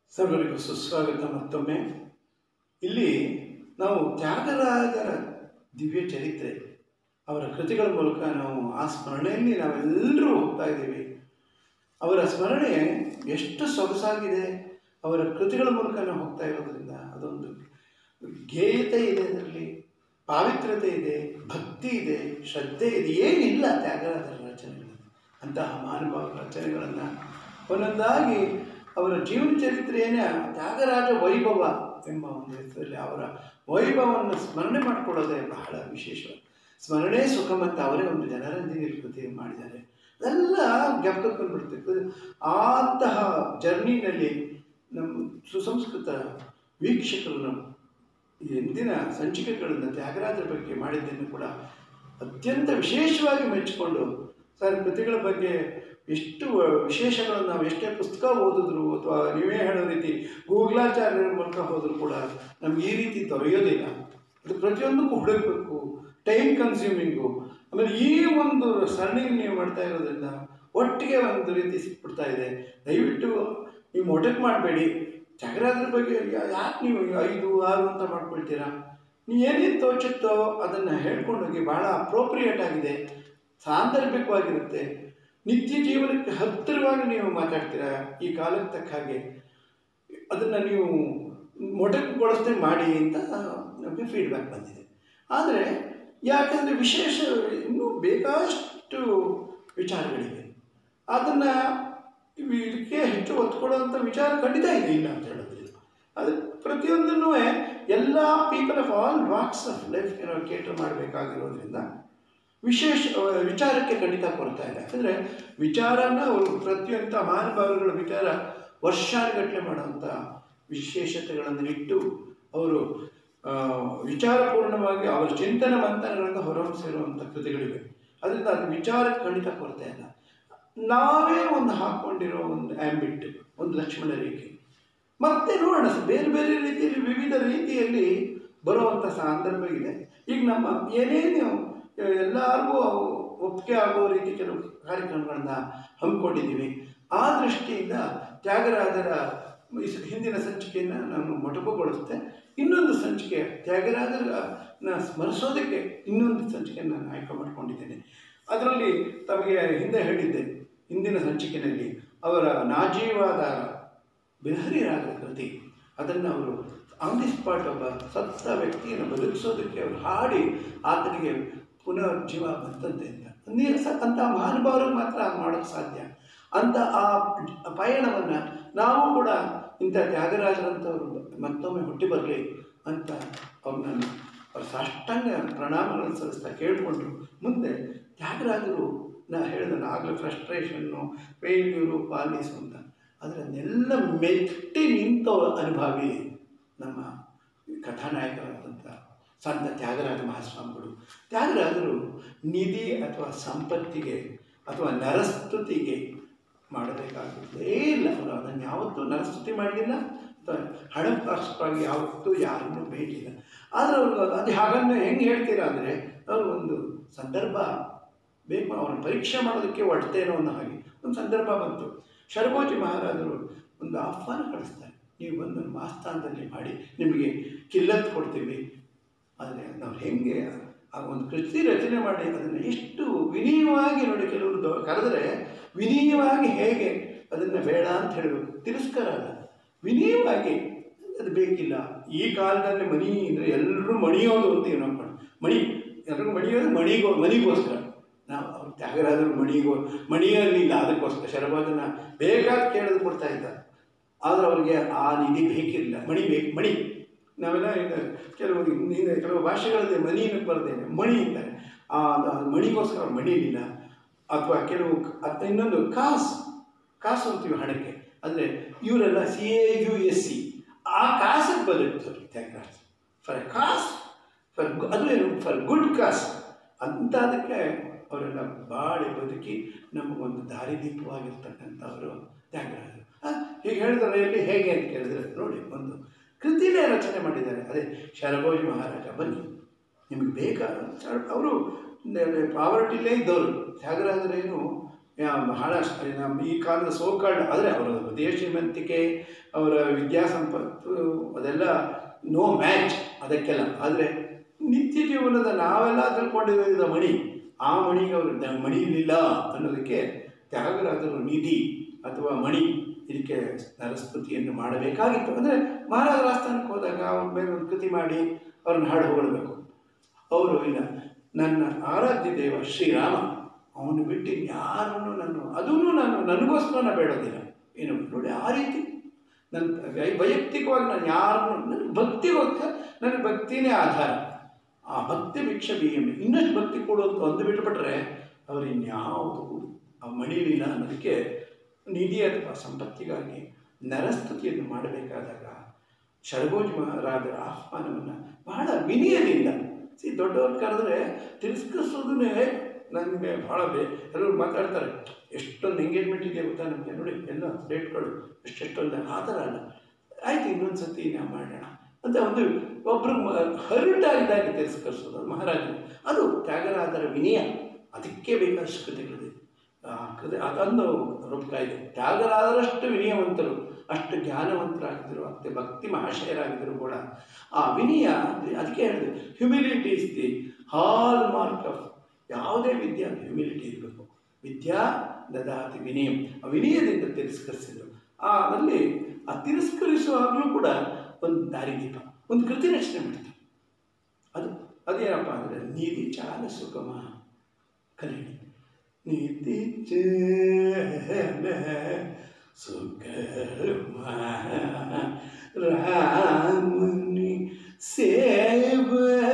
ಸರ್ವರಿಗೂ ಸುಸ್ವಾಗತ ಮತ್ತೊಮ್ಮೆ ಇಲ್ಲಿ ನಾವು ತ್ಯಾಗರಾಜರ ದಿವ್ಯ ಚರಿತ್ರೆ ಅವರ ಕೃತಿಗಳ ಮೂಲಕ ನಾವು ಆ ಸ್ಮರಣೆಯಲ್ಲಿ ನಾವೆಲ್ಲರೂ ಹೋಗ್ತಾ ಇದ್ದೀವಿ ಅವರ ಸ್ಮರಣೆ ಎಷ್ಟು ಸೊಗಸಾಗಿದೆ ಅವರ ಕೃತಿಗಳ ಮೂಲಕ ನಾವು ಹೋಗ್ತಾ ಇರೋದ್ರಿಂದ ಅದೊಂದು ಗೇಯತೆ ಇದೆ ಅದರಲ್ಲಿ ಪಾವಿತ್ರ್ಯತೆ ಇದೆ ಭಕ್ತಿ ಇದೆ ಶ್ರದ್ಧೆ ಇದೆ ಏನಿಲ್ಲ ತ್ಯಾಗರಾಜರ ರಚನೆಗಳಲ್ಲಿ ಅಂತಹ ಮಹಾನುಭಾವ ರಚನೆಗಳನ್ನು ಒಂದೊಂದಾಗಿ ಅವರ ಜೀವನ ಚರಿತ್ರೆಯೇ ತ್ಯಾಗರಾಜ ವೈಭವ ಎಂಬ ಒಂದು ಹೆಸರಲ್ಲಿ ಅವರ ವೈಭವವನ್ನು ಸ್ಮರಣೆ ಮಾಡಿಕೊಳ್ಳೋದೇ ಬಹಳ ವಿಶೇಷ ಸ್ಮರಣೆ ಸುಖ ಮತ್ತು ಅವರೇ ಒಂದು ಜನರಂಜನೆ ಕೃತಿ ಮಾಡಿದ್ದಾರೆ ಅದೆಲ್ಲ ಜ್ಞಾಪಕಕ್ಕೆ ಬಂದ್ಬಿಡ್ತದೆ ಅಂತಹ ಜರ್ನಿನಲ್ಲಿ ನಮ್ಮ ಸುಸಂಸ್ಕೃತ ವೀಕ್ಷಕರನ್ನು ಎಂದಿನ ಸಂಚಿಕೆಗಳನ್ನು ತ್ಯಾಗರಾಜರ ಬಗ್ಗೆ ಮಾಡಿದ್ದನ್ನು ಕೂಡ ಅತ್ಯಂತ ವಿಶೇಷವಾಗಿ ಮೆಚ್ಚಿಕೊಂಡು ಸರ್ ಕೃತಿಗಳ ಬಗ್ಗೆ ಎಷ್ಟು ವಿಶೇಷಗಳನ್ನು ನಾವು ಎಷ್ಟೇ ಪುಸ್ತಕ ಓದಿದ್ರು ಅಥವಾ ನೀವೇ ಹೇಳೋ ರೀತಿ ಗೂಗ್ಲಾಚಾರ್ಯರ ಮೂಲಕ ಹೋದರೂ ಕೂಡ ನಮ್ಗೆ ಈ ರೀತಿ ದೊರೆಯೋದಿಲ್ಲ ಅದು ಪ್ರತಿಯೊಂದಕ್ಕೂ ಹುಡುಕಬೇಕು ಟೈಮ್ ಕನ್ಸ್ಯೂಮಿಂಗು ಆಮೇಲೆ ಈ ಒಂದು ಸರಣಿ ನೀವು ಮಾಡ್ತಾ ಇರೋದ್ರಿಂದ ಒಟ್ಟಿಗೆ ಒಂದು ರೀತಿ ಸಿಕ್ಬಿಡ್ತಾ ಇದೆ ದಯವಿಟ್ಟು ನೀವು ಮೊಟಕ್ ಮಾಡಬೇಡಿ ತ್ಯಾಗರಾಜರ ಬಗ್ಗೆ ಯಾಕೆ ನೀವು ಐದು ಆರು ಅಂತ ಮಾಡ್ಕೊಳ್ತೀರಾ ನೀವು ಏನೇನು ತೋಚುತ್ತೋ ಅದನ್ನು ಹೇಳ್ಕೊಂಡೋಗಿ ಭಾಳ ಅಪ್ರೋಪ್ರಿಯೇಟ್ ಆಗಿದೆ ಸಾಂದರ್ಭಿಕವಾಗಿರುತ್ತೆ ನಿತ್ಯ ಜೀವನಕ್ಕೆ ಹತ್ತಿರವಾಗಿ ನೀವು ಮಾತಾಡ್ತೀರಾ ಈ ಕಾಲಕ್ಕೆ ತಕ್ಕ ಹಾಗೆ ಅದನ್ನು ನೀವು ಮೊಟಕುಗೊಳಿಸ್ದೆ ಮಾಡಿ ಅಂತ ನಮಗೆ ಫೀಡ್ಬ್ಯಾಕ್ ಬಂದಿದೆ ಆದರೆ ಯಾಕಂದರೆ ವಿಶೇಷ ಇನ್ನೂ ಬೇಕಾಷ್ಟು ವಿಚಾರಗಳಿವೆ ಅದನ್ನು ಇದಕ್ಕೆ ಹೆಚ್ಚು ಒತ್ತು ಕೊಡುವಂಥ ವಿಚಾರ ಖಂಡಿತ ಇದೆ ಇಲ್ಲ ಅಂತ ಹೇಳೋದಿಲ್ಲ ಅದು ಪ್ರತಿಯೊಂದನ್ನು ಎಲ್ಲ people of all walks of life ನಾವು ಕೇಟರ್ ಮಾಡಬೇಕಾಗಿರೋದ್ರಿಂದ ವಿಶೇಷ ವಿಚಾರಕ್ಕೆ ಖಂಡಿತ ಕೊಡ್ತಾ ಇದೆ ಯಾಕಂದರೆ ವಿಚಾರನ ಅವರು ಪ್ರತಿಯೊಂಥ ಮಹಾನುಭಾವಗಳ ವಿಚಾರ ವರ್ಷಾನುಗಟ್ಟಲೆ ಮಾಡುವಂಥ ವಿಶೇಷತೆಗಳನ್ನು ಇಟ್ಟು ಅವರು ವಿಚಾರಪೂರ್ಣವಾಗಿ ಅವರ ಚಿಂತನ ಮಂಥನಗಳಿಂದ ಹೊರಹೊಮ್ಮಿಸಿರುವಂಥ ಕೃತಿಗಳಿವೆ ಅದರಿಂದ ಅದು ವಿಚಾರಕ್ಕೆ ಖಂಡಿತ ಕೊರತೆ ಇಲ್ಲ ನಾವೇ ಒಂದು ಹಾಕ್ಕೊಂಡಿರೋ ಒಂದು ಆ್ಯಂಬಿಟ್ ಒಂದು ಲಕ್ಷ್ಮಣ ರೇಖೆ ಮತ್ತೆ ನೋಡೋಣ ಬೇರೆ ಬೇರೆ ರೀತಿಯಲ್ಲಿ ವಿವಿಧ ರೀತಿಯಲ್ಲಿ ಬರುವಂಥ ಸಂದರ್ಭ ಇದೆ ಈಗ ನಮ್ಮ ಏನೇನು ಎಲ್ಲರಿಗೂ ಒಪ್ಪಿಗೆ ಆಗೋ ರೀತಿ ಕೆಲವು ಕಾರ್ಯಕ್ರಮಗಳನ್ನ ಹಮ್ಮಿಕೊಂಡಿದ್ದೀವಿ ಆ ದೃಷ್ಟಿಯಿಂದ ತ್ಯಾಗರಾಜರ ಹಿಂದಿನ ಸಂಚಿಕೆಯನ್ನು ನಾನು ಮೊಟಕುಗೊಳಿಸ್ತೆ ಇನ್ನೊಂದು ಸಂಚಿಕೆ ತ್ಯಾಗರಾಜರನ್ನ ಸ್ಮರಿಸೋದಕ್ಕೆ ಇನ್ನೊಂದು ಸಂಚಿಕೆಯನ್ನು ನಾನು ಆಯ್ಕೆ ಮಾಡಿಕೊಂಡಿದ್ದೇನೆ ಅದರಲ್ಲಿ ತಮಗೆ ಹಿಂದೆ ಹೇಳಿದ್ದೆ ಹಿಂದಿನ ಸಂಚಿಕೆಯಲ್ಲಿ ಅವರ ನಾಜೀವಾದ ಬಿಹಾರಿ ರಾಗದ ಕೃತಿ ಅದನ್ನು ಅವರು ಆನ್ ದಿ ಸ್ಪಾಟ್ ಒಬ್ಬ ಸತ್ತ ವ್ಯಕ್ತಿಯನ್ನು ಬದುಕಿಸೋದಕ್ಕೆ ಅವರು ಹಾಡಿ ಆತನಿಗೆ ಪುನರ್ಜೀವ ಬಂತಂತೆ ಅಂತ ನೀರು ಸ ಅಂಥ ಮಹಾನುಭಾವರಿಗೆ ಮಾತ್ರ ಮಾಡೋಕ್ಕೆ ಸಾಧ್ಯ ಅಂತ ಆ ಪಯಣವನ್ನು ನಾವು ಕೂಡ ಇಂಥ ತ್ಯಾಗರಾಜರಂಥವ್ರು ಮತ್ತೊಮ್ಮೆ ಹುಟ್ಟಿ ಬರಲಿ ಅಂತ ಅವ್ರನ್ನ ಅವ್ರ ಸಾಷ್ಟಾಂಗ ಪ್ರಣಾಮಗಳನ್ನು ಸಲ್ಲಿಸ್ತಾ ಕೇಳಿಕೊಂಡ್ರು ಮುಂದೆ ತ್ಯಾಗರಾಜರು ನಾ ಹೇಳಿದಲ್ಲ ಆಗಲೇ ಫ್ರಸ್ಟ್ರೇಷನ್ನು ಫೇಲ್ಯೂರು ಪಾಲಿಸು ಅಂತ ಅದನ್ನೆಲ್ಲ ಮೆಟ್ಟಿ ನಿಂತ ಅನುಭವಿ ನಮ್ಮ ಕಥಾನಾಯಕರಾದಂಥ ಸಂತ ತ್ಯಾಗರಾಜ ಮಹಾಸ್ವಾಮಿಗಳು ತ್ಯಾಗರಾಜರು ನಿಧಿ ಅಥವಾ ಸಂಪತ್ತಿಗೆ ಅಥವಾ ನರಸ್ತುತಿಗೆ ಮಾಡಬೇಕಾಗುತ್ತೇ ಇಲ್ಲ ಅವರು ಅದನ್ನು ಯಾವತ್ತೂ ನರಸ್ತುತಿ ಮಾಡಲಿಲ್ಲ ಅಥವಾ ಹಣಕಾಸವಾಗಿ ಯಾವತ್ತೂ ಯಾರನ್ನೂ ಬೇಕಿಲ್ಲ ಆದರೆ ಅವ್ರಿಗೆ ಅದು ಹಾಗನ್ನು ಹೆಂಗೆ ಹೇಳ್ತೀರಾ ಅಂದರೆ ಅವರು ಒಂದು ಸಂದರ್ಭ ಬೇಕು ಅವ್ರನ್ನ ಪರೀಕ್ಷೆ ಮಾಡೋದಕ್ಕೆ ಒಡ್ತೇನೋ ಅನ್ನೋ ಹಾಗೆ ಒಂದು ಸಂದರ್ಭ ಬಂತು ಶರಭೋಜಿ ಮಹಾರಾಜರು ಒಂದು ಆಹ್ವಾನ ಕಳಿಸ್ತಾರೆ ನೀವು ಬಂದು ನಮ್ಮ ಆಸ್ಥಾನದಲ್ಲಿ ಮಾಡಿ ನಿಮಗೆ ಕಿಲ್ಲತ್ತು ಕೊಡ್ತೀವಿ ಆದರೆ ನಾವು ಹೇಗೆ ಆ ಒಂದು ಕೃತಿ ರಚನೆ ಮಾಡಿ ಅದನ್ನು ಎಷ್ಟು ವಿನೀಯವಾಗಿ ನೋಡಿ ಕೆಲವರು ಕರೆದರೆ ವಿನೀಯವಾಗಿ ಹೇಗೆ ಅದನ್ನು ಬೇಡ ಅಂತ ಹೇಳಬೇಕು ತಿರಸ್ಕಾರ ಅಲ್ಲ ವಿನೀಯವಾಗಿ ಅದು ಬೇಕಿಲ್ಲ ಈ ಕಾಲದಲ್ಲಿ ಮಣಿ ಅಂದರೆ ಎಲ್ಲರೂ ಮಣಿಯೋದು ಅಂತ ಏನೋ ಮಣಿ ಎಲ್ಲರಿಗೂ ಮಣಿಯೋದು ಮಣಿಗೋ ಮಣಿಗೋಸ್ಕರ ನಾವು ಅವ್ರು ತ್ಯಾಗರಾಜರು ಮಣಿಗೋ ಮಣಿಯಲ್ಲಿಲ್ಲ ಅದಕ್ಕೋಸ್ಕರ ಶರಭಾಜನ ಬೇಕಾದ ಕೇಳೋದು ಕೊಡ್ತಾ ಇದ್ದಾರೆ ಆದರೆ ಅವ್ರಿಗೆ ಆ ನಿಧಿ ಬೇಕಿರಲಿಲ್ಲ ಮಣಿ ಬೇಕು ಮಣಿ ನಾವೆಲ್ಲ ಈಗ ಕೆಲವು ಹಿಂದೆ ಕೆಲವು ಭಾಷೆಗಳಲ್ಲಿ ಮಣಿಯನ್ನು ಬರ್ತೇನೆ ಮಣಿ ಅಂತಾರೆ ಆ ಮಣಿಗೋಸ್ಕರ ಅವ್ರು ಮಣಿಲಿಲ್ಲ ಅಥವಾ ಕೆಲವು ಅಥವಾ ಇನ್ನೊಂದು ಕಾಸು ಕಾಸು ಅಂತೀವಿ ಹಣಕ್ಕೆ ಅಂದರೆ ಇವರೆಲ್ಲ C A U S C ಆ ಕಾಸಿಗೆ ಬದುಕ್ತಾರೆ ತ್ಯಾಗರಾಜ ಫಾರ್ ಕಾಸ್ ಫಾರ್ ಅದು ಏನು ಫಾರ್ ಗುಡ್ ಕಾಸ್ ಅಂಥದಕ್ಕೆ ಅವರೆಲ್ಲ ಬಾಳಿ ಬದುಕಿ ನಮಗೊಂದು ದಾರಿದೀಪವಾಗಿರ್ತಕ್ಕಂಥವರು ತ್ಯಾಗರಾಜರು ಹೀಗೆ ಹೇಳಿದ್ರೆ ಎಲ್ಲಿ ಹೇಗೆ ಅಂತ ಕೇಳಿದ್ರೆ ನೋಡಿ ಒಂದು ಕೃತಿನೇ ರಚನೆ ಮಾಡಿದ್ದಾರೆ ಅದೇ ಶರಭೋಜಿ ಮಹಾರಾಜ ಬನ್ನಿ ನಿಮಗೆ ಬೇಕಾದ ಅವರು ಪಾವರ್ಟಿಲೇ ಇದ್ದವರು ತ್ಯಾಗರಾಜರೇನು ಯಾ- ಬಹಳ ಶ- ನಮ್ಮ ಈ ಕಾಲದ ಸೋಕಾಲ್ಡ್ ಆದರೆ ಅವರ ಹೃದಯ ಶ್ರೀಮಂತಿಕೆ ಅವರ ವಿದ್ಯಾಸಂಪತ್ತು ಅದೆಲ್ಲ ನೋ ಮ್ಯಾಚ್ ಅದಕ್ಕೆಲ್ಲ ಆದರೆ ನಿತ್ಯ ಜೀವನದ ನಾವೆಲ್ಲ ತಿಳ್ಕೊಂಡಿರೋದ ಮಣಿ ಆ ಮಣಿಗೆ ಅವರು ದ- ಮಣಿ ಇರಲಿಲ್ಲ ಅನ್ನೋದಕ್ಕೆ ತ್ಯಾಗರಾಜರು ನಿಧಿ ಅಥವಾ ಮಣಿ ಇದಕ್ಕೆ ನರಸ್ತುತಿಯನ್ನು ಮಾಡಬೇಕಾಗಿತ್ತು ಅಂದರೆ ಮಹಾರಾಜರ ಆಸ್ಥಾನಕ್ಕೆ ಹೋದಾಗ ಅವ್ರ ಮೇಲೆ ಒಂದು ಕೃತಿ ಮಾಡಿ ಅವ್ರನ್ನ ಹಾಡು ಹೊಗಳ್ಬೇಕು ಅವರು ಇಲ್ಲ ನನ್ನ ಆರಾಧ್ಯ ದೇವ ಶ್ರೀರಾಮ ಅವನು ಬಿಟ್ಟು ಯಾರನ್ನು ನಾನು ಅದನ್ನು ನಾನು ನನಗೋಸ್ಕರ ನಾನು ಬೇಡೋದಿಲ್ಲ ಏನು ನೋಡಿ ಆ ರೀತಿ ನನ್ನ ವೈ- ವೈಯಕ್ತಿಕವಾಗಿ ನಾನು ಯಾರನ್ನು ನನ್ನ ಭಕ್ತಿಗೋಸ್ಕರ ನನ್ನ ಭಕ್ತಿನೇ ಆಧಾರ ಆ ಭಕ್ತಿ ಭಿಕ್ಷ ಬಿಎಮ್ಮೆ ಇನ್ನಷ್ಟು ಭಕ್ತಿ ಕೊಡು ಅಂತ ಒಂದು ಬಿಟ್ಟುಬಿಟ್ರೆ ಅವ್ರು ಇನ್ಯಾವುದು ಆ ಮಣಿಲಿಲ್ಲ ಅನ್ನೋದಕ್ಕೆ ನಿಧಿ ಅಥವಾ ಸಂಪತ್ತಿಗಾಗಿ ನರಸ್ತುತಿಯನ್ನು ಮಾಡಬೇಕಾದಾಗ ಶರಭೋಜಿ ಮಹಾರಾಜರ ಆಹ್ವಾನವನ್ನು ಬಹಳ ವಿನಯದಿಂದ ಸಿ ದೊಡ್ಡವ್ರು ಕರೆದ್ರೆ ತಿರಸ್ಕರಿಸೋದನ್ನೇ ನನಗೆ ಭಾಳ ಬೇ ಎಲ್ಲರೂ ಮಾತಾಡ್ತಾರೆ ಎಷ್ಟೊಂದು ಎಂಗೇಜ್ಮೆಂಟ್ ಇದೆ ಗೊತ್ತಾ ನಮಗೆ ನೋಡಿ ಎಲ್ಲ ಡೇಟ್ಗಳು ಎಷ್ಟೆಷ್ಟೊಂದು ಆ ಥರ ಅಲ್ಲ ಆಯ್ತು ಇನ್ನೊಂದು ಸತಿ ನಾವು ಮಾಡೋಣ ಅಂತ ಒಂದು ಒಬ್ಬರು ಹರಟಾಗಿದ್ದಾಗ ತಿರಸ್ಕರಿಸೋದು ಅದು ಮಹಾರಾಜರು ಅದು ತ್ಯಾಗರಾಜರ ವಿನಯ ಅದಕ್ಕೆ ಬೇಕಾದಷ್ಟು ಕೃತಿಗಳಿದೆ ಆ ಕೃತಿ ಅದನ್ನು ರೂಪಕ ಇದೆ ತ್ಯಾಗರಾದರಷ್ಟು ವಿನಯವಂತರು ಅಷ್ಟು ಜ್ಞಾನವಂತರಾಗಿದ್ದರು ಮತ್ತು ಭಕ್ತಿ ಮಹಾಶಯರಾಗಿದ್ದರು ಕೂಡ ಆ ವಿನಯ ಅದಕ್ಕೆ ಹೇಳಿದೆ humility is the hallmark of ಯಾವುದೇ ವಿದ್ಯೆ ಅದು ಹ್ಯುಮಿಲಿಟಿ ಇರಬೇಕು ವಿದ್ಯಾ ದದಾತಿ ವಿನಯಂ ಆ ವಿನಯದಿಂದ ತಿರಸ್ಕರಿಸಿದರು ಆ ಅಲ್ಲಿ ಆ ತಿರಸ್ಕರಿಸುವಾಗಲೂ ಕೂಡ ಒಂದು ದಾರಿದೀಪ ಒಂದು ಕೃತಿ ರಚನೆ ಮಾಡ್ತಾರೆ ಅದು ಅದೇನಪ್ಪ ಅಂದರೆ ನೀತಿ ಚಾಲ ಸುಗಮ ಕಲಿಯಲಿ ನೀತಿ ಚಲ ಸುಗಮ ರಾಮನಿ ಸೇವ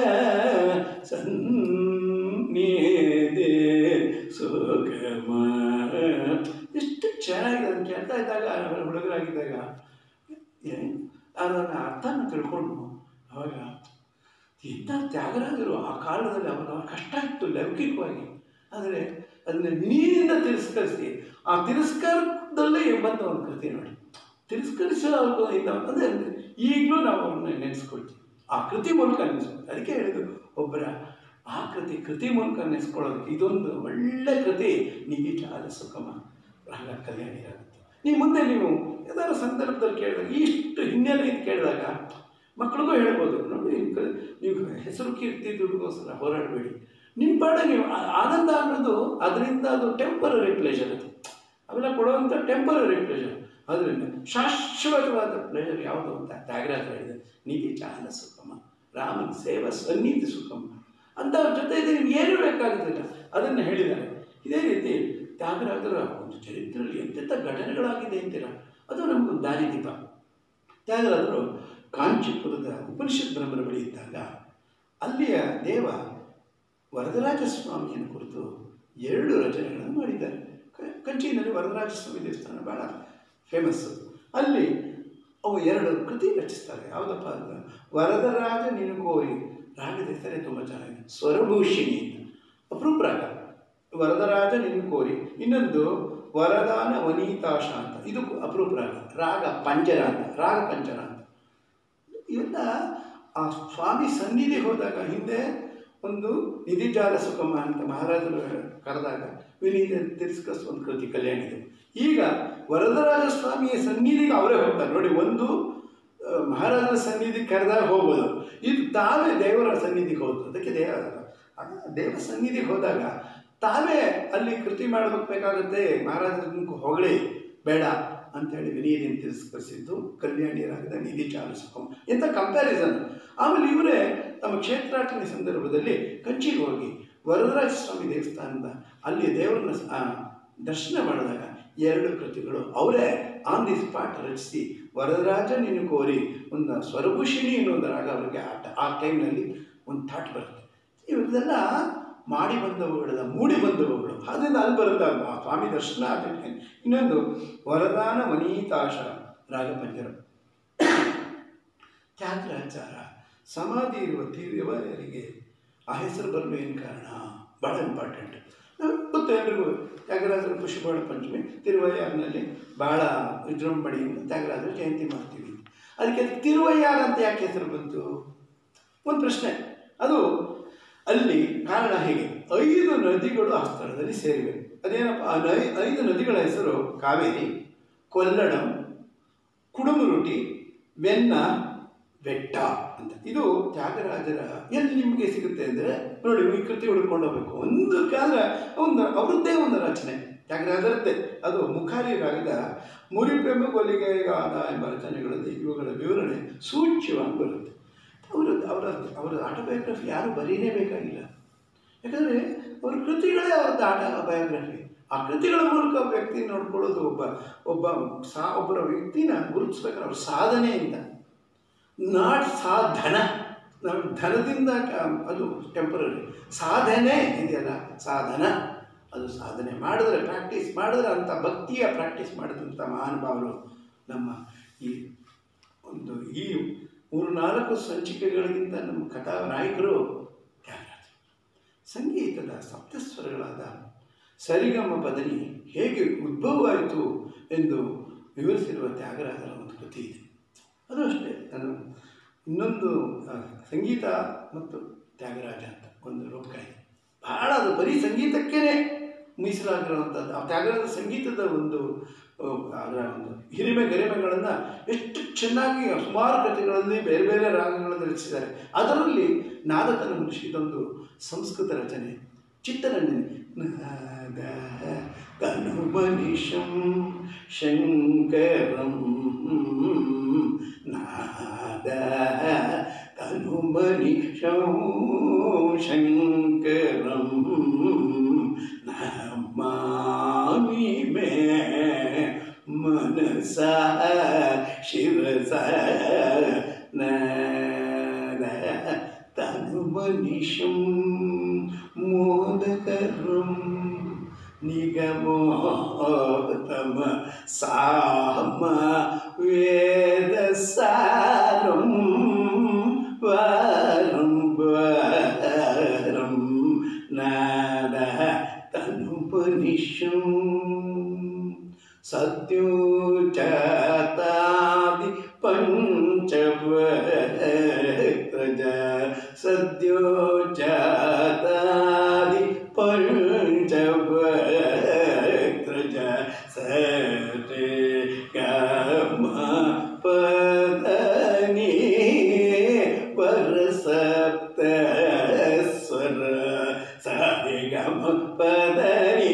ಸನ್ನಿಧಿ ಸುಗಮ ಎಷ್ಟು ಚೆನ್ನಾಗಿದೆ ಅಂತ ಕೇಳ್ತಾ ಇದ್ದಾಗ ಹುಡುಗರಾಗಿದ್ದಾಗ ಏ- ಅದನ್ನ ಅರ್ಥನ ತಿಳ್ಕೊಂಡು ಅವಾಗ ಎಂಥ ತ್ಯಾಗರಾಜರು ಆ ಕಾಲದಲ್ಲಿ ಅವರ ಕಷ್ಟ ಇತ್ತು ಲೌಕಿಕವಾಗಿ ಆದರೆ ಅದನ್ನು ವಿನಯದಿಂದ ತಿರಸ್ಕರಿಸಿ ಆ ತಿರಸ್ಕಾರದಲ್ಲೇ ಬಂದ ಒಂದು ಕೃತಿ ನೋಡಿ ತಿರಸ್ಕರಿಸೋ ಇಂದ ಅಂದರೆ ಈಗಲೂ ನಾವು ಅವ್ರನ್ನ ನೆನೆಸ್ಕೊಳ್ತೀವಿ ಆ ಕೃತಿ ಮೂಲಕ ನೆನೆಸ್ಕೊಳ್ತೀವಿ ಅದಕ್ಕೆ ಹೇಳಿದ್ರು ಒಬ್ಬರ ಆ ಕೃತಿ ಕೃತಿ ಮೂಲಕ ನೆನೆಸ್ಕೊಳ್ಳೋದಕ್ಕೆ ಇದೊಂದು ಒಳ್ಳೆ ಕೃತಿ ನಿಧಿ ಚಾಲ ಸುಖಮ ರಾಗ ಕಲ್ಯಾಣಿ ಆಗುತ್ತೆ ನೀವು ಮುಂದೆ ನೀವು ಯಾವ್ದಾದ್ರು ಸಂದರ್ಭದಲ್ಲಿ ಕೇಳಿದಾಗ ಇಷ್ಟು ಹಿನ್ನೆಲೆ ಇದು ಕೇಳಿದಾಗ ಮಕ್ಕಳಿಗೂ ಹೇಳ್ಬೋದು ನೋಡಿ ನೀವು ಕ- ನೀವು ಹೆಸರು ಕೀರ್ತಿ ದುಡ್ಡುಗೋಸ್ಕರ ಹೋರಾಡಬೇಡಿ ನಿಮ್ಮ ಪಾಡ ನೀವು ಆ- ಆನಂದ ಅನ್ನೋದು ಅದರಿಂದ ಅದು ಟೆಂಪರರಿ ಪ್ಲೇಜರ್ ಅದು ಅವೆಲ್ಲ ಕೊಡುವಂಥ ಟೆಂಪರರಿ ಪ್ಲೇಜರ್ ಅದರಿಂದ ಶಾಶ್ವತವಾದ ಪ್ಲೇಜರ್ ಯಾವುದು ಅಂತ ತ್ಯಾಗರಾಜ ಹೇಳಿದೆ ನಿಧಿ ಚಾಲ ಸುಖಮ ರಾಮನ ಸೇವ ಸನ್ನಿಧಿ ಸುಖಮ ಅಂಥವ್ರ ಜೊತೆ ಇದೆ ನಿಮ್ಗೆ ಏನೂ ಬೇಕಾಗುತ್ತಿಲ್ಲ ಅದನ್ನು ಹೇಳಿದ್ದಾರೆ ಇದೇ ರೀತಿ ತ್ಯಾಗರಾಜರ ಒಂದು ಚರಿತ್ರೆಯಲ್ಲಿ ಎಂತೆಂಥ ಘಟನೆಗಳಾಗಿದೆ ಅಂತೀರ ಅದು ನಮಗೊಂದು ದಾರಿದೀಪ ತ್ಯಾಗರಾಜರು ಕಾಂಚೀಪುರದ ಉಪನಿಷತ್ ಬ್ರಹ್ಮರ ಬಳಿ ಇದ್ದಾಗ ಅಲ್ಲಿಯ ದೇವ ವರದರಾಜ ಸ್ವಾಮಿಯನ್ನು ಕುರಿತು ಎರಡು ರಚನೆಗಳನ್ನು ಮಾಡಿದ್ದಾರೆ ಕ- ಕಂಚಿನಲ್ಲಿ ವರದರಾಜ ಸ್ವಾಮಿ ದೇವಸ್ಥಾನ ಭಾಳ ಫೇಮಸ್ಸು ಅಲ್ಲಿ ಅವು ಎರಡು ಕೃತಿ ರಚಿಸ್ತಾರೆ ಯಾವುದಪ್ಪ ಅಂದ್ರೆ ವರದರಾಜ ನೀನು ಕೋರಿ ರಾಗದ ಹೆಸರೇ ತುಂಬ ಚೆನ್ನಾಗಿದೆ ಸ್ವರಭೂಷಿಣಿ ಅಂತ ಅಪರೂಪ ರಾಗ ವರದರಾಜ ನಿನ್ನ ಕೋರಿ ಇನ್ನೊಂದು ವರದಾನ ವನೀತಾಶ ಅಂತ ಇದು ಅಪರೂಪ ರಾಗ ರಾಗ ಪಂಜರ ಅಂತ ರಾಗ ಪಂಜರ ಅಂತ ಇವೆಲ್ಲ ಆ ಸ್ವಾಮಿ ಸನ್ನಿಧಿ ಹೋದಾಗ ಹಿಂದೆ ಒಂದು ನಿಧಿಜಾಲ ಸುಖಮ ಅಂತ ಮಹಾರಾಜರು ಕರೆದಾಗ ವಿನೀತ ತಿರಸ್ಕರಿಸುವ ಒಂದು ಕೃತಿ ಕಲ್ಯಾಣ ಇದೆ ಈಗ ವರದರಾಜ ಸ್ವಾಮಿಯ ಸನ್ನಿಧಿಗೆ ಅವರೇ ಹೋಗ್ತಾರೆ ನೋಡಿ ಒಂದು ಆ, ಮಹಾರಾಜರ ಸನ್ನಿಧಿಗೆ ಕರೆದಾಗ ಹೋಗೋದು ಇದು ತಾವೇ ದೇವರ ಸನ್ನಿಧಿಗೆ ಹೋಗೋದು ಅದಕ್ಕೆ ದೇವ ಅದು ದೇವರ ಸನ್ನಿಧಿಗೆ ಹೋದಾಗ ತಾವೇ ಅಲ್ಲಿ ಕೃತಿ ಮಾಡಬೇಕಾಗುತ್ತೆ ಮಹಾರಾಜರನ್ನು ಹೊಗಳಿ ಬೇಡ ಅಂತೇಳಿ ವಿನಯದಿಂದ ತಿರಸ್ಕರಿಸಿದ್ದು ಕಲ್ಯಾಣಿ ರಾಗದ ನಿಧಿ ಚಾಲಿಸ್ಕೊ ಇಂಥ ಕಂಪ್ಯಾರಿಸನ್ ಆಮೇಲೆ ಇವರೇ ತಮ್ಮ ಕ್ಷೇತ್ರಾಟನೆ ಸಂದರ್ಭದಲ್ಲಿ ಕಂಚಿಗೆ ಹೋಗಿ ವರದರಾಜ ಸ್ವಾಮಿ ದೇವಸ್ಥಾನದ ಅಲ್ಲಿ ದೇವರನ್ನ ಸ- ಆ, ದರ್ಶನ ಮಾಡಿದಾಗ ಎರಡು ಕೃತಿಗಳು ಅವರೇ ಆನ್ ದಿ ಸ್ಪಾಟ್ ರಚಿಸಿ ವರದರಾಜ ನೀನು ಕೋರಿ ಒಂದು ಸ್ವರಭೂಷಿಣಿ ಅನ್ನೋದು ರಾಗ ಅವರಿಗೆ ಆ ಟ- ಆ ಟೈಮ್ನಲ್ಲಿ ಒಂದು ಥಾಟ್ ಬರುತ್ತೆ ಇವೆಲ್ಲ ಮಾಡಿ ಬಂದವುಗಳಲ್ಲ ಮೂಡಿ ಬಂದವುಗಳು ಅದರಿಂದ ಅಲ್ಲಿ ಬರುತ್ತೆ ಆ ಸ್ವಾಮಿ ದರ್ಶನ ಆದ ಇನ್ನೊಂದು ವರದಾನ ವನೀತಾಶ ರಾಗಪಂಜರ ತ್ಯಾಗರಾಚಾರ ಸಮಾಧಿ ಇರುವ ತೀರ್ಯವರಿಗೆ ಆ ಹೆಸರು ಬರಲು ಏನು ಕಾರಣ ಭಾಳ ಇಂಪಾರ್ಟೆಂಟ್ ಗೊತ್ತು ಎಲ್ರಿಗೂ ತ್ಯಾಗರಾಜರ ಪುಷ್ಪಬಾಳ ಪಂಚಮಿ ತಿರುವಯ್ಯಾರ್ನಲ್ಲಿ ಭಾಳ ವಿಜೃಂಭಣೆಯಿಂದ ತ್ಯಾಗರಾಜರ ಜಯಂತಿ ಮಾಡ್ತೀವಿ ಅದಕ್ಕೆ ತಿರುವಯ್ಯಾರ್ ಅಂತ ಯಾಕೆ ಹೆಸರು ಬಂತು ಒಂದು ಪ್ರಶ್ನೆ ಅದು ಅಲ್ಲಿ ಕಾರಣ ಹೇಗೆ ಐದು ನದಿಗಳು ಆ ಸ್ಥಳದಲ್ಲಿ ಸೇರಿವೆ ಅದೇನಪ್ಪ ಆ ನೈ ಐದು ನದಿಗಳ ಹೆಸರು ಕಾವೇರಿ ಕೊಲ್ಲಡಂ ಕುಡುಮುರುಟಿ ವೆನ್ನ ಬೆಟ್ಟ ಅಂತ ಇದು ತ್ಯಾಗರಾಜರ ಎಲ್ಲಿ ನಿಮಗೆ ಸಿಗುತ್ತೆ ಅಂದರೆ ನೋಡಿ ಈ ಕೃತಿ ಹುಡ್ಕೊಂಡು ಹೋಗ್ಬೇಕು ಒಂದು ಕಾಲ ಒಂದು ಅವರದ್ದೇ ಒಂದು ರಚನೆ ತ್ಯಾಗರಾಜರದ್ದೇ ಅದು ಮುಖಾರಿ ರಾಗದ ಮುರಿಪೆಂಬ ಕೊಲಿಗೆಗಾದ ಎಂಬ ರಚನೆಗಳಲ್ಲಿ ಇವುಗಳ ವಿವರಣೆ ಸೂಚ್ಯವಾಗಿ ಬರುತ್ತೆ ಅವರು ಅವರ ಅವರ ಆಟೋಬಯೋಗ್ರಫಿ ಯಾರು ಬರೀಲೇಬೇಕಾಗಿಲ್ಲ ಯಾಕಂದರೆ ಅವ್ರ ಕೃತಿಗಳೇ ಅವ್ರದ್ದು ಆಟ ಬಯೋಗ್ರಫಿ ಆ ಕೃತಿಗಳ ಮೂಲಕ ವ್ಯಕ್ತಿ ನೋಡ್ಕೊಳ್ಳೋದು ಒಬ್ಬ ಒಬ್ಬ ಸಾ ಒಬ್ಬರ ವ್ಯಕ್ತಿನ ಗುರುತಿಸ್ಬೇಕಾದ್ರೆ ಅವ್ರ ಸಾಧನೆಯಿಂದ ನಾಟ್ ಸಾಧನ ನಾವು ಧನದಿಂದ ಕ- ಅದು ಟೆಂಪರರಿ ಸಾಧನೆ ಇದೆಯಲ್ಲ ಸಾಧನ ಅದು ಸಾಧನೆ ಮಾಡಿದ್ರೆ ಪ್ರಾಕ್ಟೀಸ್ ಮಾಡಿದ್ರೆ ಅಂಥ ಭಕ್ತಿಯ ಪ್ರಾಕ್ಟೀಸ್ ಮಾಡಿದಂಥ ಮಹಾನುಭಾವರು ನಮ್ಮ ಈ ಒಂದು ಈ ಮೂರು ನಾಲ್ಕು ಸಂಚಿಕೆಗಳಿಗಿಂತ ನಮ್ಮ ಕಥಾ ನಾಯಕರು ತ್ಯಾಗರಾಜ ಸಂಗೀತದ ಸಪ್ತಸ್ವರಗಳಾದ ಸರಿಗಮ ಪದನಿ ಹೇಗೆ ಉದ್ಭವವಾಯಿತು ಎಂದು ವಿವರಿಸಿರುವ ತ್ಯಾಗರಾಜರ ಒಂದು ಕೃತಿ ಇದೆ ಅದು ಅಷ್ಟೇ ನಾನು ಇನ್ನೊಂದು ಆ, ಸಂಗೀತ ಮತ್ತು ತ್ಯಾಗರಾಜ ಅಂತ ಒಂದು ಲೋಕ ಇದೆ ಬಹಳ ಅದು ಬರೀ ಸಂಗೀತಕ್ಕೇ ಮೀಸಲಾಗಿರುವಂಥದ್ದು ಆ ತ್ಯಾಗರಾಜ ಸಂಗೀತದ ಒಂದು ಆ, ಅದರ ಒಂದು ಹಿರಿಮೆ ಗರಿಮೆಗಳನ್ನು ಎಷ್ಟು ಚೆನ್ನಾಗಿ ಸುಮಾರು ಕೃತಿಗಳಲ್ಲಿ ಬೇರೆ ಬೇರೆ ರಾಗಗಳನ್ನು ರಚಿಸಿದ್ದಾರೆ ಅದರಲ್ಲಿ ನಾದಕನ ಮುಗಿಸಿದೊಂದು ಸಂಸ್ಕೃತ ರಚನೆ ಚಿತ್ತರಂಜನೆ ನಾದ ಕನುಮನಿಷಂ ಶಂಕರಂ ನಾದ ಕನುಮನಿಷಂ ಶಂಕರಂ ನಮಾಮಿ ಮೇ ಮನಸ ಶಿರಸ ನಾದ ತನುಮನಿಷಂ ಮೋದಕರಂ ನಿಗಮೋತ್ತಮ ಸಾಮ ವೇದಸಾರಂ ವಾರಂ ವಾರಂ ನಾದ ತನುಪನಿಷಂ ಸದ್ಯೋಚಾತಾದಿ ಪಂಚವಕ್ರಜ ಸದ್ಯೋಚಾತಾದಿ ಪಂಚವಕ್ರಜ ಸತೆ ಗಮ ಪದನಿ ವರಸಪ್ತ ಸ್ವರ ಸರಿ ಗಮ ಪದನಿ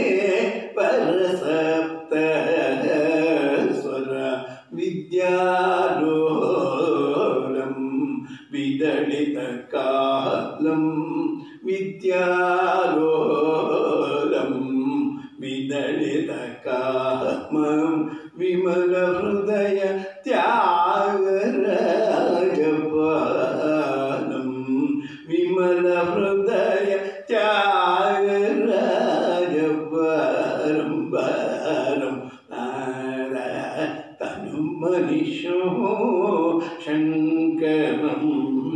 ವರಸಪ್ತ ಸ್ವರ ವಿದ್ಯಾಲೋಲಂ ವಿದಳಿತ ಕಾಲಂ ವಿದ್ಯಾಲೋಲಂ ವಿದಳಿತ ಕಾಮಂ ವಿಮಲ ಹೃದಯ ತ್ಯಾಗರಾಜಪಾಲಂ ವಿಮಲ ಹೃದಯ ತ್ಯಾಗರಾಜಪಾಲಂ ಬಾಲಂ ನಾರ ತನು ಮನಿಷೋ ಶಂಕರಂ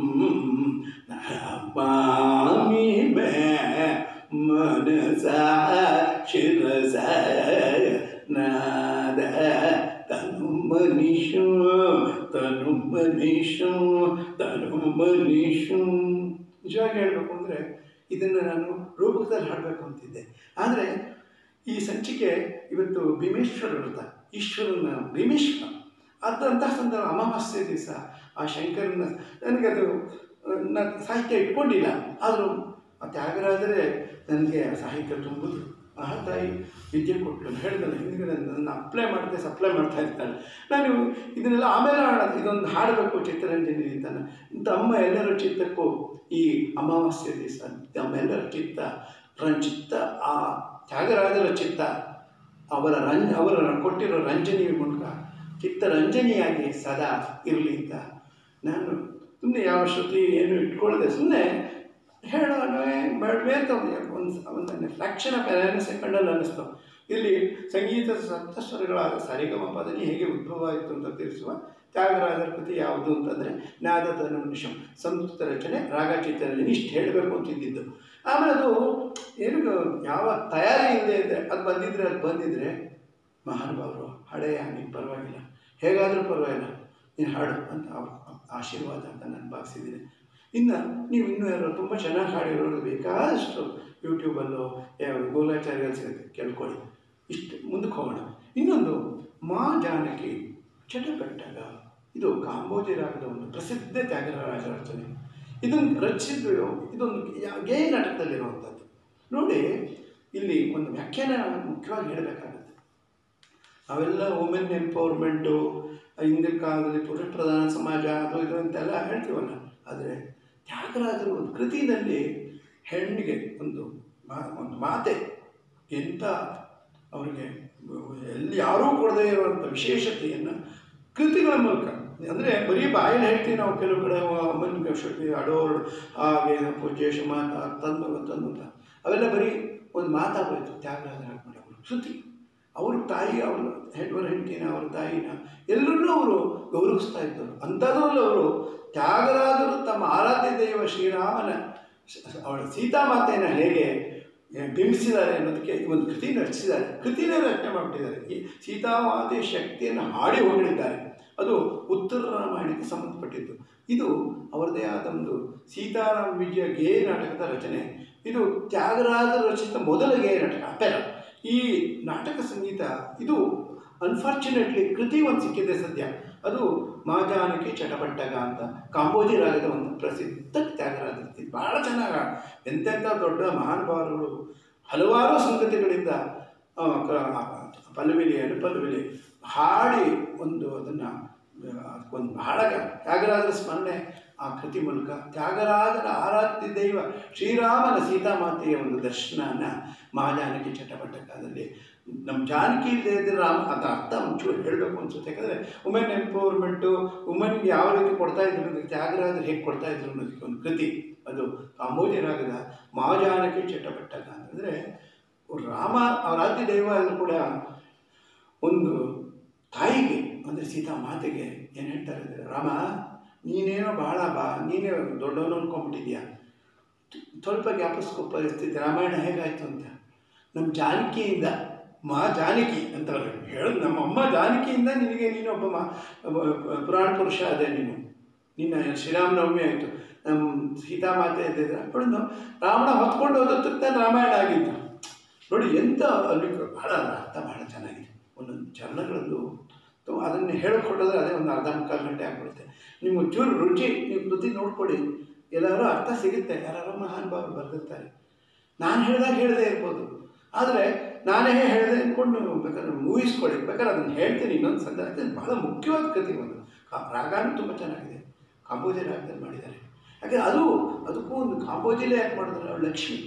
ನಮಾಮಿ ಮೇ ಮನಸ ಶಿರಸ ನಾದ ತನು ಮನಿಷೋ ತನು ಮನಿಷೋ ತನು ಮನಿಷೋ ನಿಜವಾಗಿ ಹೇಳಬೇಕು ಅಂದರೆ ಇದನ್ನು ನಾನು ರೂಪಕದಲ್ಲಿ ಹಾಡಬೇಕು ಅಂತಿದ್ದೆ ಆದರೆ ಈ ಸಂಚಿಕೆ ಇವತ್ತು ಭೀಮೇಶ್ವರ ವ್ರತ ಈಶ್ವರನ ಭೀಮೇಶ್ವರ ಅದಂತಹ ಸಂದರ್ಭ ಅಮಾವಾಸ್ಯೆ ದಿವಸ ಆ ಶಂಕರನ ನನಗದು ನಾನು ಸಾಹಿತ್ಯ ಇಟ್ಕೊಂಡಿಲ್ಲ ಆದರೂ ಆ ತ್ಯಾಗರಾಜರೇ ನನಗೆ ಸಾಹಿತ್ಯ ತುಂಬುದು ಮಹಾತಾಯಿ ವಿದ್ಯೆ ಕೊಟ್ಟಳು ಹೇಳಿದಲ್ಲ ಹಿಂದಿನ ನನ್ನ ಅಪ್ಲೈ ಮಾಡ್ತೆ ಸಪ್ಲೈ ಮಾಡ್ತಾ ಇರ್ತಾಳೆ ನಾನು ಇದನ್ನೆಲ್ಲ ಆಮೇಲೆ ಹಾಡೋದು ಇದೊಂದು ಹಾಡಬೇಕು ಚಿತ್ತರಂಜನಿ ಅಂತ ತಮ್ಮ ಎಲ್ಲರ ಚಿತ್ತಕ್ಕೂ ಈ ಅಮಾವಾಸ್ಯೆ ದಿವಸ ತಮ್ಮೆಲ್ಲರ ಚಿತ್ತ ರ- ಚಿತ್ತ ಆ ತ್ಯಾಗರಾಜರ ಚಿತ್ತ ಅವರ ರಂಜ ಅವರ ಕೊಟ್ಟಿರೋ ರಂಜನೆಯ ಮೂಲಕ ಚಿತ್ತರಂಜನಿಯಾಗಿ ಸದಾ ಇರಲಿ ಅಂತ ನಾನು ಸುಮ್ಮನೆ ಯಾವ ಶ್ರುತಿ ಏನು ಇಟ್ಕೊಳ್ಳದೆ ಸುಮ್ಮನೆ ಹೇಳೋಣ ಬೇಡವೇ ಅಂತ ಒಂದು ಒಂದು ಫ್ರಾಕ್ಷನ್ ಆಫ್ ಎರಡು ಸೆಕೆಂಡಲ್ಲಿ ಅನ್ನಿಸ್ತು ಇಲ್ಲಿ ಸಂಗೀತದ ಸಪ್ತಸ್ವರಗಳಾದ ಸರಿಗಮ ಪದನಿ ಹೇಗೆ ಉದ್ಭವ ಆಯಿತು ಅಂತ ತಿಳಿಸುವ ತ್ಯಾಗರಾಜರ ಕೃತಿ ಯಾವುದು ಅಂತಂದರೆ ನಾದದ ನಿಮಿಷಂ ಸಂಸ್ಕೃತ ರಚನೆ ರಾಗ ಚಿತ್ರರಂಜನೆ ಇಷ್ಟು ಹೇಳಬೇಕು ಅಂತಿದ್ದಿದ್ದು ಆಮೇಲೆ ಅದು ಏನು ಯಾವ ತಯಾರಿ ಇಲ್ಲದೆ ಇದ್ದರೆ ಅದು ಬಂದಿದ್ರೆ ಅದು ಬಂದಿದ್ರೆ ಮಹಾನುಭಾವರು ಹಳೆಯ ನೀನು ಪರವಾಗಿಲ್ಲ ಹೇಗಾದರೂ ಪರವಾಗಿಲ್ಲ ನೀನು ಹಾಡು ಅಂತ ಅವ್ರ ಆಶೀರ್ವಾದ ಅಂತ ನಾನು ಭಾವಿಸಿದ್ದೀನಿ ಇನ್ನು ನೀವು ಇನ್ನೂ ಯಾರು ತುಂಬ ಚೆನ್ನಾಗಿ ಹಾಡಿರೋರು ಬೇಕಾದಷ್ಟು ಯೂಟ್ಯೂಬಲ್ಲೋ ಯಾವ ಗೋಲಾಚಾರ್ಯ ಸಿಗುತ್ತೆ ಕೇಳ್ಕೊಳ್ಳಿ ಇಷ್ಟು ಮುಂದಕ್ಕೆ ಹೋಗೋಣ ಇನ್ನೊಂದು ಮಾ ಜಾನಕಿ ಚಟಪಟ್ಟಗ ಇದು ಕಾಂಬೋಜಿ ರಾಗದ ಒಂದು ಪ್ರಸಿದ್ಧ ತ್ಯಾಗರಾಜ ರಚನೆ ಇದನ್ನು ರಚಿಸಿದ್ದು ಇದೊಂದು ಯಾ- ಗೇಯ ನಾಟಕದಲ್ಲಿರುವಂಥದ್ದು ನೋಡಿ ಇಲ್ಲಿ ಒಂದು ವ್ಯಾಖ್ಯಾನ ಮುಖ್ಯವಾಗಿ ಹೇಳಬೇಕಾಗುತ್ತೆ ನಾವೆಲ್ಲ ವುಮೆನ್ ಎಂಪವರ್ಮೆಂಟು ಹಿಂದಿನ ಕಾಲದಲ್ಲಿ ಪುರುಷ ಪ್ರಧಾನ ಸಮಾಜ ಅದು ಇದು ಅಂತೆಲ್ಲ ಹೇಳ್ತೀವಲ್ಲ ಆದರೆ ತ್ಯಾಗರಾಜರು ಒಂದು ಕೃತಿನಲ್ಲಿ ಹೆಣ್ಣಿಗೆ ಒಂದು ಮಾ- ಒಂದು ಮಾತೆ ಎಂಥ ಅವರಿಗೆ ಎಲ್ಲಿ ಯಾರೂ ಕೊಡದೇ ಇರುವಂಥ ವಿಶೇಷತೆಯನ್ನು ಕೃತಿಗಳ ಮೂಲಕ ಅಂದರೆ ಬರೀ ಬಾಯಲ್ಲಿ ಹೇಳ್ತೀವಿ ನಾವು ಕೆಲವು ಕಡೆ ಅಮ್ಮನ ಶಕ್ತಿ ಅಡೋರ್ಡ್ ಹಾಗೆ ಪೂಜ್ಯೇಶ ಮಾತ ತಂದು ತಂದು ಅಂತ ಅವೆಲ್ಲ ಬರೀ ಒಂದು ಮಾತಾಗೋಯ್ತು ತ್ಯಾಗರಾಜರ ಅವರು ಶ್ರುತಿ ಅವ್ರ ತಾಯಿ ಅವ್ರ ಹೆಣ್ಣವರ ಹೆಂಡತಿನ ಅವ್ರ ತಾಯಿನ ಎಲ್ಲರನ್ನೂ ಅವರು ಗೌರವಿಸ್ತಾ ಇದ್ದರು ಅಂಥದ್ರಲ್ಲೂ ಅವರು ತ್ಯಾಗರಾಜರು ತಮ್ಮ ಆರಾಧ್ಯ ದೈವ ಶ್ರೀರಾಮನ ಅವಳ ಸೀತಾಮಾತೆಯನ್ನು ಹೇಗೆ ಬಿಂಬಿಸಿದ್ದಾರೆ ಅನ್ನೋದಕ್ಕೆ ಈ ಒಂದು ಕೃತಿನ ರಚಿಸಿದ್ದಾರೆ ಕೃತಿನೇ ರಚನೆ ಮಾಡಿಬಿಟ್ಟಿದ್ದಾರೆ ಈ ಸೀತಾಮಾತೆ ಶಕ್ತಿಯನ್ನು ಹಾಡಿ ಹೊಗಳಿದ್ದಾರೆ ಅದು ಉತ್ತರ ರಾಮಾಯಣಕ್ಕೆ ಸಂಬಂಧಪಟ್ಟಿದ್ದು ಇದು ಅವರದೇ ಆದ ಒಂದು ಸೀತಾರಾಮ ವಿಜಯ ಗೇಯ ನಾಟಕದ ರಚನೆ ಇದು ತ್ಯಾಗರಾಜರು ರಚಿಸಿದ ಮೊದಲ ಗೇಯ ನಾಟಕ ಅಪೆರ ಈ ನಾಟಕ ಸಂಗೀತ ಇದು ಅನ್ಫಾರ್ಚುನೇಟ್ಲಿ ಕೃತಿ ಒಂದು ಸಿಕ್ಕಿದೆ ಸದ್ಯ ಅದು ಮಾಜಾನಕಿ ಚಟಪಟ್ಟಗ ಅಂತ ಕಾಂಬೋಜಿ ರಾಗದ ಒಂದು ಪ್ರಸಿದ್ಧ ತ್ಯಾಗರಾಜ ಇದು ಭಾಳ ಚೆನ್ನಾಗಿ ಎಂತೆಂಥ ದೊಡ್ಡ ಮಹಾನುಭಾವರುಗಳು ಹಲವಾರು ಸಂಗತಿಗಳಿಂದ ಆ, ಕ- ಪಲ್ಲವಿಲಿ ಅನುಪಲ್ಲವಿಲಿ ಹಾಡಿ ಒಂದು ಅದನ್ನು ಒಂದು ಬಹಳ ತ್ಯಾಗರಾಜರ ಸ್ಮರಣೆ ಆ ಕೃತಿ ಮೂಲಕ ತ್ಯಾಗರಾಜರ ಆರಾಧ್ಯ ದೈವ ಶ್ರೀರಾಮನ ಸೀತಾಮಾತೆಯ ಒಂದು ದರ್ಶನನ ಮಹಾಜಾನಕಿ ಚಟಪಟ್ಟಕದಲ್ಲಿ ನಮ್ಮ ಜಾನಕಿ ಇಲ್ಲದೆ ಇದ್ದರೆ ರಾಮ ಅದ ಅರ್ಥ ಒಂಚೂರು ಹೇಳಬೇಕು ಅನ್ಸುತ್ತೆ ಯಾಕಂದರೆ ವುಮೆನ್ ಎಂಪವರ್ಮೆಂಟು ವುಮೆನ್ಗೆ ಯಾವ ರೀತಿ ಕೊಡ್ತಾ ಇದ್ರು ಅನ್ನೋದಕ್ಕೆ ತ್ಯಾಗರಾಜರು ಹೇಗೆ ಕೊಡ್ತಾ ಇದ್ರು ಅನ್ನೋದಕ್ಕೆ ಒಂದು ಕೃತಿ ಅದು ಕಾಂಬೋಜಿ ರಾಗದ ಮಹಾಜಾನಕಿ ಚಟಪಟ್ಟಕ ಅಂತಂದರೆ ರಾಮ ಆರಾಧ್ಯ ದೈವ ಅದು ಕೂಡ ಒಂದು ತಾಯಿಗೆ ಅಂದರೆ ಸೀತಾ ಮಾತೆಗೆ ಏನು ಹೇಳ್ತಾರೆ ಅಂದರೆ ರಾಮ ನೀನೇನೋ ಬಹಳ ಬಾ ನೀನೇ ದೊಡ್ಡವನು ಅನ್ಕೊಂಬಿಟ್ಟಿದ್ಯಾ ಸ್ವಲ್ಪ ಜ್ಞಾಪಿಸ್ಕೊ ಪರಿಸ್ಥಿತಿ ರಾಮಾಯಣ ಹೇಗಾಯಿತು ಅಂತ ನಮ್ಮ ಜಾನಕಿಯಿಂದ ಮಾ ಜಾನಕಿ ಅಂತ ಅವ್ರು ಹೇಳೋದು ನಮ್ಮ ಅಮ್ಮ ಜಾನಕಿಯಿಂದ ನಿನಗೆ ನೀನೊಬ್ಬ ಮಾ ಒಬ್ಬ ಪುರಾಣ ಪುರುಷ ಅದೇ ನೀನು ನಿನ್ನ ಶ್ರೀರಾಮನವಮಿ ಆಯಿತು ನಮ್ಮ ಸೀತಾಮಾತೆ ಇದ್ದಿದ್ರೆ ಅವಳನ್ನು ರಾವಣ ಹೊತ್ಕೊಂಡು ಹೋದಕ್ಕೆ ರಾಮಾಯಣ ಆಗಿದ್ದು ನೋಡಿ ಎಂಥ ಅಲ್ಲಿ ಬಹಳ ಅರ್ಥ ಬಹಳ ಚೆನ್ನಾಗಿದೆ ಒಂದೊಂದು ಚರಣಗಳಲ್ಲೂ ತು- ಅದನ್ನು ಹೇಳಿಕೊಡೋದ್ರೆ ಅದೇ ಒಂದು ಅರ್ಧ ಮುಕ್ಕಾಲು ಗಂಟೆ ಆಗ್ಬಿಡುತ್ತೆ ನಿಮ್ಗೆ ಒಂಚೂರು ರುಚಿ ನೀವು ಕೃತಿ ನೋಡ್ಕೊಳ್ಳಿ ಎಲ್ಲರೂ ಅರ್ಥ ಸಿಗುತ್ತೆ ಯಾರು ಮಹಾನುಭಾವರು ಬರೆದಿರ್ತಾರೆ ನಾನು ಹೇಳಿದಾಗ ಹೇಳದೇ ಇರ್ಬೋದು ಆದರೆ ನಾನೇ ಹೇಳಿದೆ ಅಂದ್ಕೊಂಡು ಬೇಕಾದ್ರೆ ಊಹಿಸ್ಕೊಳ್ಳಿ ಬೇಕಾದ್ರೆ ಅದನ್ನು ಹೇಳ್ತೀನಿ ಇನ್ನೊಂದು ಸಂದ ಅದು ಭಾಳ ಮುಖ್ಯವಾದ ಕೃತಿ ಒಂದು ಕಾ- ರಾಗನೂ ತುಂಬ ಚೆನ್ನಾಗಿದೆ ಕಾಂಬೋಜಿ ರಾಗದಲ್ಲಿ ಮಾಡಿದ್ದಾರೆ ಯಾಕಂದರೆ ಅದು ಅದಕ್ಕೂ ಒಂದು ಕಾಂಬೋಜಿಲೇ ಯಾಕೆ ಮಾಡಿದ್ರೆ ಅವಳು ಲಕ್ಷ್ಮಿ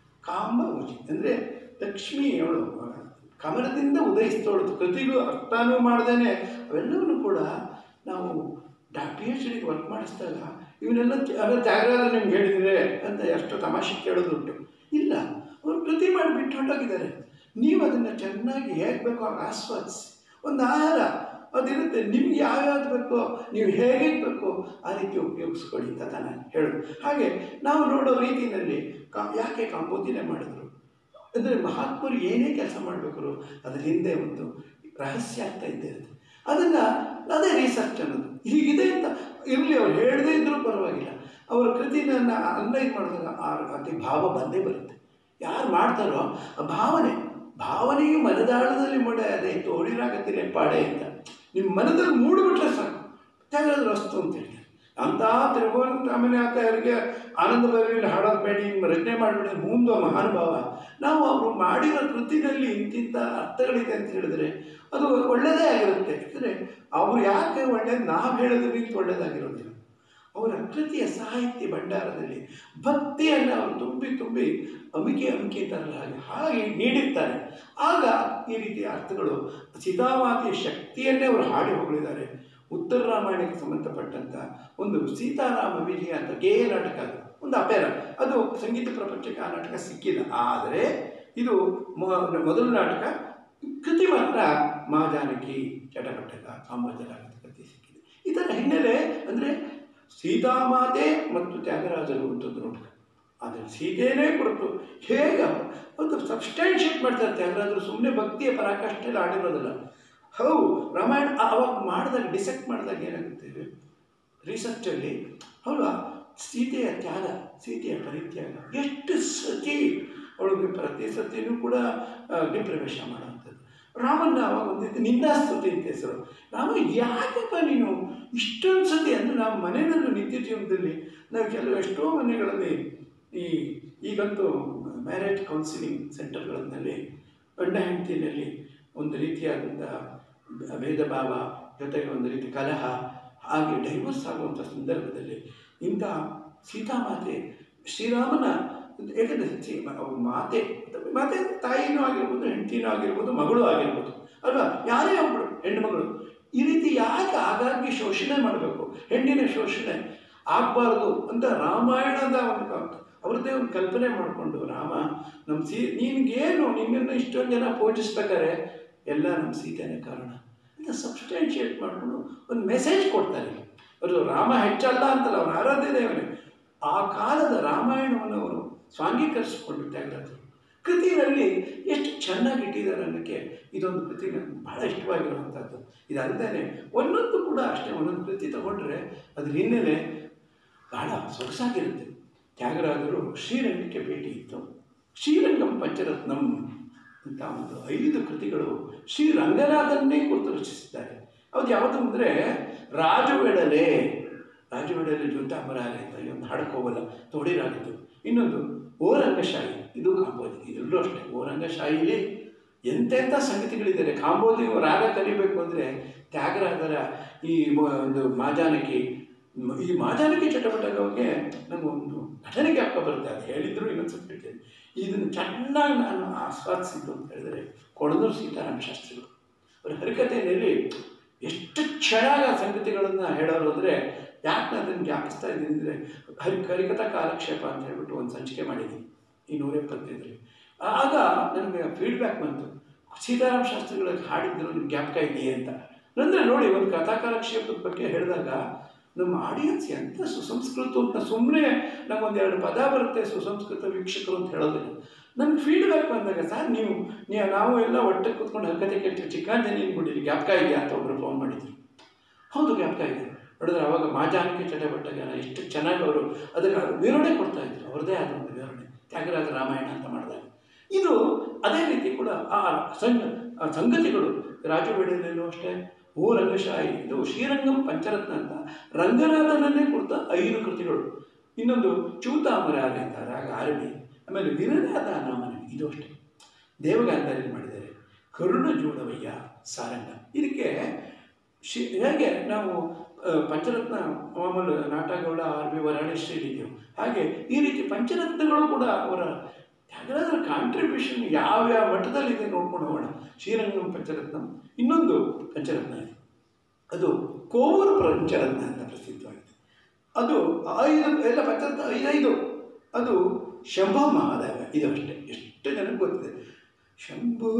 ಕಾಂಬೋಜಿ ಅಂದರೆ ಲಕ್ಷ್ಮಿ ಅವಳು ಕಮಲದಿಂದ ಉದಯಿಸ್ತವಳು ಕೃತಿಗೂ ಅರ್ಥನೂ ಮಾಡ್ದೇನೆ ಅವೆಲ್ಲವನ್ನೂ ಕೂಡ ನಾವು ಡಾ ಪಿ ಎಚ್ ಡಿಗೆ ವರ್ಕ್ ಮಾಡಿಸಿದಾಗ ಇವನ್ನೆಲ್ಲ ತ್ಯ- ಅವೆಲ್ಲ ತ್ಯಾಗರಾಜ ನಿಮ್ಗೆ ಹೇಳಿದರೆ ಅಂತ ಎಷ್ಟು ತಮಾಷೆ ಕೇಳೋದುಂಟು ಇಲ್ಲ ಅವರು ಕೃತಿ ಮಾಡಿ ಬಿಟ್ಟು ಹೊರಟೋಗಿದ್ದಾರೆ ನೀವು ಅದನ್ನು ಚೆನ್ನಾಗಿ ಹೇಗೆ ಬೇಕೋ ಹಾಗೆ ಆಸ್ವಾದಿಸಿ ಒಂದು ಆಹಾರ ಅದಿರುತ್ತೆ ನಿಮ್ಗೆ ಯಾವ್ಯಾವ್ದು ಬೇಕೋ ನೀವು ಹೇಗೆ ಬೇಕೋ ಆ ರೀತಿ ಉಪಯೋಗಿಸ್ಕೊಳ್ಳಿ ಅಂತ ನಾನು ಹೇಳೋದು ಹಾಗೆ ನಾವು ನೋಡೋ ರೀತಿಯಲ್ಲಿ ಕಾ ಯಾಕೆ ಕಾಂಬೋಜಿನೇ ಮಾಡಿದ್ರು ಅಂದರೆ ಮಹಾತ್ಮರು ಏನೇ ಕೆಲಸ ಮಾಡಬೇಕಾದ್ರು ಅದ್ರ ಹಿಂದೆ ಒಂದು ರಹಸ್ಯ ಅಂತ ಇದ್ದೇ ಇರುತ್ತೆ ಅದನ್ನು ಅದೇ ರಿಸರ್ಚ್ ಅನ್ನೋದು ಹೀಗಿದೆ ಅಂತ ಇರಲಿ ಅವ್ರು ಹೇಳದೇ ಇದ್ದರೂ ಪರವಾಗಿಲ್ಲ ಅವರ ಕೃತಿನ ಅನಲೈಸ್ ಮಾಡಿದಾಗ ಆ ಅತಿ ಭಾವ ಬಂದೇ ಬರುತ್ತೆ ಯಾರು ಮಾಡ್ತಾರೋ ಆ ಭಾವನೆ ಭಾವನೆಯು ಮನದಾಳದಲ್ಲಿ ಮೂಡೆ ಅದೇ ತೋಡಿರಾಗತ್ತಿಲ್ಲ ಪಾಡೆ ಅಂತ ನಿಮ್ಮ ಮನದಲ್ಲಿ ಮೂಡಿಬಿಟ್ರೆ ಸಾಕು ತ್ಯಾಗರಾಜ ರಸ್ತು ಅಂತ ಹೇಳ್ತಾರೆ ಅಂತ ತಿರುಗುವಂತ ಆಮೇಲೆ ಆತ ಅವರಿಗೆ ಆನಂದ ಭೈರವಿಯಲ್ಲಿ ಹಾಡೋದು ಬೇಡಿ ನಿಮ್ಮ ರಚನೆ ಮಾಡಿಬಿಡಿ ಮುಂದೆ ಮಹಾನುಭಾವ ನಾವು ಅವರು ಮಾಡಿರೋ ಕೃತಿನಲ್ಲಿ ಇಂತಿಂಥ ಅರ್ಥಗಳಿದೆ ಅಂತ ಹೇಳಿದ್ರೆ ಅದು ಒಳ್ಳೆಯದೇ ಆಗಿರುತ್ತೆ ಯಾಕಂದರೆ ಅವರು ಯಾಕೆ ಒಳ್ಳೇದು ನಾವು ಹೇಳೋದ್ರಿಂದ ಒಳ್ಳೆಯದಾಗಿರೋದಿಲ್ಲ ಅವರ ಕೃತಿಯ ಸಾಹಿತ್ಯ ಭಂಡಾರದಲ್ಲಿ ಭಕ್ತಿಯನ್ನು ಅವರು ತುಂಬಿ ತುಂಬಿ ಅಮಿಕೆ ಅಮಿಕೆ ಅಂತಾರಲ್ಲ ಹಾಗೆ ಹಾಗೆ ನೀಡಿರ್ತಾರೆ ಆಗ ಈ ರೀತಿಯ ಅರ್ಥಗಳು ಸೀತಾಮಾತೆಯ ಶಕ್ತಿಯನ್ನೇ ಅವರು ಹಾಡಿ ಹೋಗಲಿದ್ದಾರೆ ಉತ್ತರ ರಾಮಾಯಣಕ್ಕೆ ಸಂಬಂಧಪಟ್ಟಂಥ ಒಂದು ಸೀತಾರಾಮ ವಿಜಯ ಅಂತ ಗೇಯ ನಾಟಕ ಅದು ಒಂದು ಅಪೇರ ಅದು ಸಂಗೀತ ಪ್ರಪಂಚಕ್ಕೆ ಆ ನಾಟಕ ಸಿಕ್ಕಿಲ್ಲ ಆದರೆ ಇದು ಮೊ- ಮೊದಲ ನಾಟಕ ಕೃತಿ ಮಾತ್ರ ಮಹಾಜಾನಕಿ ಚಟಪಟಕ ಸಾಮ್ರಾಜ್ಯರಾಗದ ಕೃತಿ ಸಿಕ್ಕಿದೆ ಇದರ ಹಿನ್ನೆಲೆ ಅಂದರೆ ಸೀತಾಮಾತೆ ಮತ್ತು ತ್ಯಾಗರಾಜರು ಅಂತಂದು ನೋಡ್ತಾರೆ ಆದರೆ ಸೀತೆಯೇ ಕೊಡ್ತು ಹೇಗೆ ಒಂದು ಸಬ್ಸ್ಟ್ಯಾನ್ಷಿಯೇಟ್ ಮಾಡ್ತಾರೆ ತ್ಯಾಗರಾಜರು ಸುಮ್ಮನೆ ಭಕ್ತಿಯ ಪರಾಕಾಷ್ಠೆಯಲ್ಲಿ ಆಡಿರೋದಲ್ಲ ಹೌ ರಾಮಾಯಣ ಆ- ಅವಾಗ ಮಾಡಿದಾಗ ಡಿಸೆಕ್ಟ್ ಮಾಡಿದಾಗ ಏನಾಗುತ್ತೆ ರಿಸರ್ಚಲ್ಲಿ ಹೌದಾ ಸೀತೆಯ ತ್ಯಾಗ ಸೀತೆಯ ಪರಿತ್ಯಾಗ ಎಷ್ಟು ಸತಿ ಅವಳಿಗೆ ಪ್ರತಿ ಸತಿನೂ ಕೂಡ ಆ, ಅಗ್ನಿಪ್ರವೇಶ ಮಾಡುವಂಥದ್ದು ರಾಮನ್ನ ಅವಾಗ ಒಂದಿತ್ತು ನಿಂದಾಸ್ತುತಿ ಅಂತ ಹೆಸರು ರಾಮ ಯಾಕಪ್ಪ ನೀನು ಇಷ್ಟೊಂದು ಸತಿ ಅಂದರೆ ನಾವು ಮನೆಯಲ್ಲೂ ನಿತ್ಯ ಜೀವನದಲ್ಲಿ ನಾವು ಕೆಲವು ಎಷ್ಟೋ ಮನೆಗಳಲ್ಲಿ ಈ ಈಗಂತೂ ಮ್ಯಾರೇಜ್ ಕೌನ್ಸಿಲಿಂಗ್ ಸೆಂಟರ್ಗಳಲ್ಲಿ ಗಂಡ ಹೆಂಡತಿನಲ್ಲಿ ಒಂದು ರೀತಿಯಾದಂಥ ಭೇದ ಭಾವ ಜೊತೆಗೆ ಒಂದು ರೀತಿ ಕಲಹ ಹಾಗೆ ಡೈವರ್ಸ್ ಆಗುವಂಥ ಸಂದರ್ಭದಲ್ಲಿ ಇಂಥ ಸೀತಾಮಾತೆ ಶ್ರೀರಾಮನ ಏಕೆಂದರೆ ಸಿ ಅವ್ರ ಮಾತೆ ಮಾತೆ ಅಂದ್ರೆ ತಾಯಿನೂ ಆಗಿರ್ಬೋದು ಹೆಂಡತಿನೂ ಆಗಿರ್ಬೋದು ಮಗಳು ಆಗಿರ್ಬೋದು ಅಲ್ವಾ ಯಾರೇ ಒಬ್ಬಳು ಹೆಣ್ಣುಮಗಳು ಈ ರೀತಿ ಯಾಕೆ ಆಗಾಗ್ಗೆ ಶೋಷಣೆ ಮಾಡಬೇಕು ಹೆಣ್ಣಿನ ಶೋಷಣೆ ಆಗಬಾರ್ದು ಅಂತ ರಾಮಾಯಣದ ಒಂದು ಕ- ಅವ್ರದ್ದೇ ಒಂದು ಕಲ್ಪನೆ ಮಾಡಿಕೊಂಡು ರಾಮ ನಮ್ಮ ಸೀ ನಿನಗೇನು ನಿನ್ನನ್ನು ಇಷ್ಟೊಂದು ಜನ ಪೂಜಿಸ್ಬೇಕಾರೆ ಎಲ್ಲ ನಮ್ಮ ಸೀತೆನೇ ಕಾರಣ ಅಂತ ಸಬ್ಸ್ಟ್ಯಾನ್ಷಿಯೇಟ್ ಮಾಡಿಕೊಂಡು ಒಂದು ಮೆಸೇಜ್ ಕೊಡ್ತಾರೆ ಅವರು ರಾಮ ಹೆಚ್ಚಲ್ಲ ಅಂತಲ್ಲ ಅವ್ರ ಆರಾಧ್ಯ ದೇವರೇ ಆ ಕಾಲದ ರಾಮಾಯಣವನ್ನು ಅವರು ಸ್ವಾಂಗೀಕರಿಸಿಕೊಂಡು ತ್ಯಾಗರಾಜರು ಕೃತಿಯಲ್ಲಿ ಎಷ್ಟು ಚೆನ್ನಾಗಿ ಇಟ್ಟಿದ್ದಾರೆ ಅನ್ನೋಕ್ಕೆ ಇದೊಂದು ಕೃತಿ ನನಗೆ ಬಹಳ ಇಷ್ಟವಾಗಿರುವಂಥದ್ದು ಇದಲ್ಲದೆ ಒಂದೊಂದು ಕೂಡ ಅಷ್ಟೇ ಒಂದೊಂದು ಕೃತಿ ತಗೊಂಡ್ರೆ ಅದ್ರ ಹಿನ್ನೆಲೆ ಬಹಳ ಸೊಗಸಾಗಿರುತ್ತೆ ತ್ಯಾಗರಾಜರು ಶ್ರೀರಂಗಕ್ಕೆ ಭೇಟಿ ಇತ್ತು ಶ್ರೀರಂಗಂ ಪಂಚರತ್ನಂ ಅಂತ ಒಂದು ಐದು ಕೃತಿಗಳು ಶ್ರೀರಂಗನಾಥನ್ನೇ ಕುರಿತು ರಚಿಸಿದ್ದಾರೆ ಅದು ಯಾವುದು ಅಂದರೆ ರಾಜವೆಡಲೆ ರಾಜವೆಡಲೆ ಜೂತಾಂಬರಾಲೆ ಅಂತ ಈ ಒಂದು ಹಾಡಕ್ಕೆ ಹೋಗಲ್ಲ ತೋಡಿರಾಗಿದ್ದು ಇನ್ನೊಂದು ಓ ರಂಗಶಾಹಿ ಇದು ಕಾಂಬೋದಿ ಇದೆಲ್ಲೂ ಅಷ್ಟೇ ಓ ರಂಗಶಾಹಿಲಿ ಎಂತೆಂಥ ಸಂಗತಿಗಳಿದ್ದಾರೆ ಕಾಂಬೋದಿ ರಾಗ ಕಲಿಬೇಕು ಅಂದರೆ ತ್ಯಾಗರಾಜರ ಈ ಮ- ಒಂದು ಮಾಜಾನಕಿ ಮ- ಈ ಮಾಜಾನಕಿ ಚಟಪಟಕಕ್ಕೆ ನನಗೊಂದು ಘಟನೆ ಜ್ಞಾಪಕ ಬರುತ್ತೆ ಅದು ಹೇಳಿದ್ರು ಇನ್ನೊಂದು ಸ್ವಲ್ಪ ಹೇಳ್ತೇನೆ ಇದನ್ನು ಚೆನ್ನಾಗಿ ನಾನು ಆಸ್ವಾದಿಸಿದ್ದು ಅಂತ ಹೇಳಿದರೆ ಕೊಡನೂರು ಸೀತಾರಾಮ ಶಾಸ್ತ್ರಿಗಳು ಅವರ ಹರಿಕಥೆಯಲ್ಲಿ ಎಷ್ಟು ಚೆನ್ನಾಗಿ ಆ ಸಂಗತಿಗಳನ್ನು ಹೇಳೋರು ಅಂದರೆ ಯಾಕೆ ನಾನು ಅದನ್ನು ಜ್ಞಾಪಿಸ್ತಾ ಇದ್ದೀನಿ ಅಂದರೆ ಹರಿ ಹರಿಕಥಾ ಕಾಲಕ್ಷೇಪ ಅಂತ ಹೇಳ್ಬಿಟ್ಟು ಒಂದು ಸಂಚಿಕೆ ಮಾಡಿದ್ದೀನಿ ಈ ನೂರ ಎಪ್ಪತ್ತೈದರಲ್ಲಿ ಆಗ ನನಗೆ ಫೀಡ್ಬ್ಯಾಕ್ ಬಂತು ಸೀತಾರಾಮ ಶಾಸ್ತ್ರಿಗಳ ಹಾಡಿದ್ರು ನಿಮ್ಗೆ ಜ್ಞಾಪಕ ಇದೆಯೇ ಅಂತ ಅಂದರೆ ನೋಡಿ ಒಂದು ಕಥಾ ಕಾಲಕ್ಷೇಪದ ಬಗ್ಗೆ ಹೇಳಿದಾಗ ನಮ್ಮ ಆಡಿಯನ್ಸ್ ಎಂಥ ಸುಸಂಸ್ಕೃತ ಅಂತ ಸುಮ್ಮನೆ ನಮಗೊಂದು ಎರಡು ಪದ ಬರುತ್ತೆ ಸುಸಂಸ್ಕೃತ ವೀಕ್ಷಕರು ಅಂತ ಹೇಳೋದಿಲ್ಲ ನನಗೆ ಫೀಡ್ಬ್ಯಾಕ್ ಬಂದಾಗ ಸರ್ ನೀವು ನೀವು ನಾವು ಎಲ್ಲ ಒಟ್ಟಿಗೆ ಕೂತ್ಕೊಂಡು ಹಕ್ಕತೆ ಕೇಳ್ತೀವಿ ಚಿಕ್ಕಂಜನಿನ ಗುಡಿಲಿ ಜ್ಞಾಪಕ ಇದೆಯಾ ಅಂತ ಒಬ್ಬರು ಫೋನ್ ಮಾಡಿದ್ರು ಹೌದು ಜ್ಞಾಪಕ ಇದೆ ನೋಡಿದ್ರೆ ಅವಾಗ ಮಾಜಾನಕಿ ಚಟಪಟ್ಟಗನ ಎಷ್ಟು ಚೆನ್ನಾಗಿ ಅವರು ಅದಕ್ಕೆ ವಿವರಣೆ ಕೊಡ್ತಾ ಇದ್ರು ಅವ್ರದ್ದೇ ಆದ ಒಂದು ವಿವರಣೆ ತ್ಯಾಗರಾಜ ರಾಮಾಯಣ ಅಂತ ಮಾಡಿದಾಗ ಇದು ಅದೇ ರೀತಿ ಕೂಡ ಆ ಸಂಗ ಆ ಸಂಗತಿಗಳು ರಾಜಬೇಡದಲ್ಲೂ ಅಷ್ಟೇ ಓ ರಂಗಶಾಹಿ ಇದು ಶ್ರೀರಂಗಂ ಪಂಚರತ್ನ ಅಂತ ರಂಗನಾಥನನ್ನೇ ಕುರಿತ ಐದು ಕೃತಿಗಳು ಇನ್ನೊಂದು ಚೂತಾಮರಾಲೆ ಅಂತ ರಾಗ ಆರಡಿ ಆಮೇಲೆ ವಿರನಾಥ ನಾಮನ ಇದು ಅಷ್ಟೇ ದೇವಗಾಂಧಾರಿ ಮಾಡಿದ್ದಾರೆ ಕರುಣ ಜೋಡವಯ್ಯ ಸಾರಂಗ ಇದಕ್ಕೆ ಶಿ ಹೇಗೆ ನಾವು ಆ, ಪಂಚರತ್ನ ಮಾಮೂಲು ನಾಟಗೌಡ ಆರ್ ಬಿ ವರಾಣೇಶ್ವರಿ ಇದೆಯೋ ಹಾಗೆ ಈ ರೀತಿ ಪಂಚರತ್ನಗಳು ಕೂಡ ಅವರ ತ್ಯಾಗರಾಜರ ಕಾಂಟ್ರಿಬ್ಯೂಷನ್ ಯಾವ್ಯಾವ ಮಟ್ಟದಲ್ಲಿದೆ ನೋಡ್ಕೊಂಡು ಹೋಗೋಣ ಶ್ರೀರಂಗಂ ಪಂಚರತ್ನಂ ಇನ್ನೊಂದು ಪಂಚರತ್ನ ಇದೆ ಅದು ಕೋವೂರು ಪಂಚರತ್ನ ಅಂತ ಪ್ರಸಿದ್ಧವಾಗಿದೆ ಅದು ಐದು ಎಲ್ಲ ಪಂಚರತ್ನ ಐದೈದು ಅದು ಶಂಭೋ ಮಹಾದೇವ ಇದು ಅಷ್ಟೇ ಎಷ್ಟು ಜನಕ್ಕೆ ಗೊತ್ತಿದೆ ಶಂಭೋ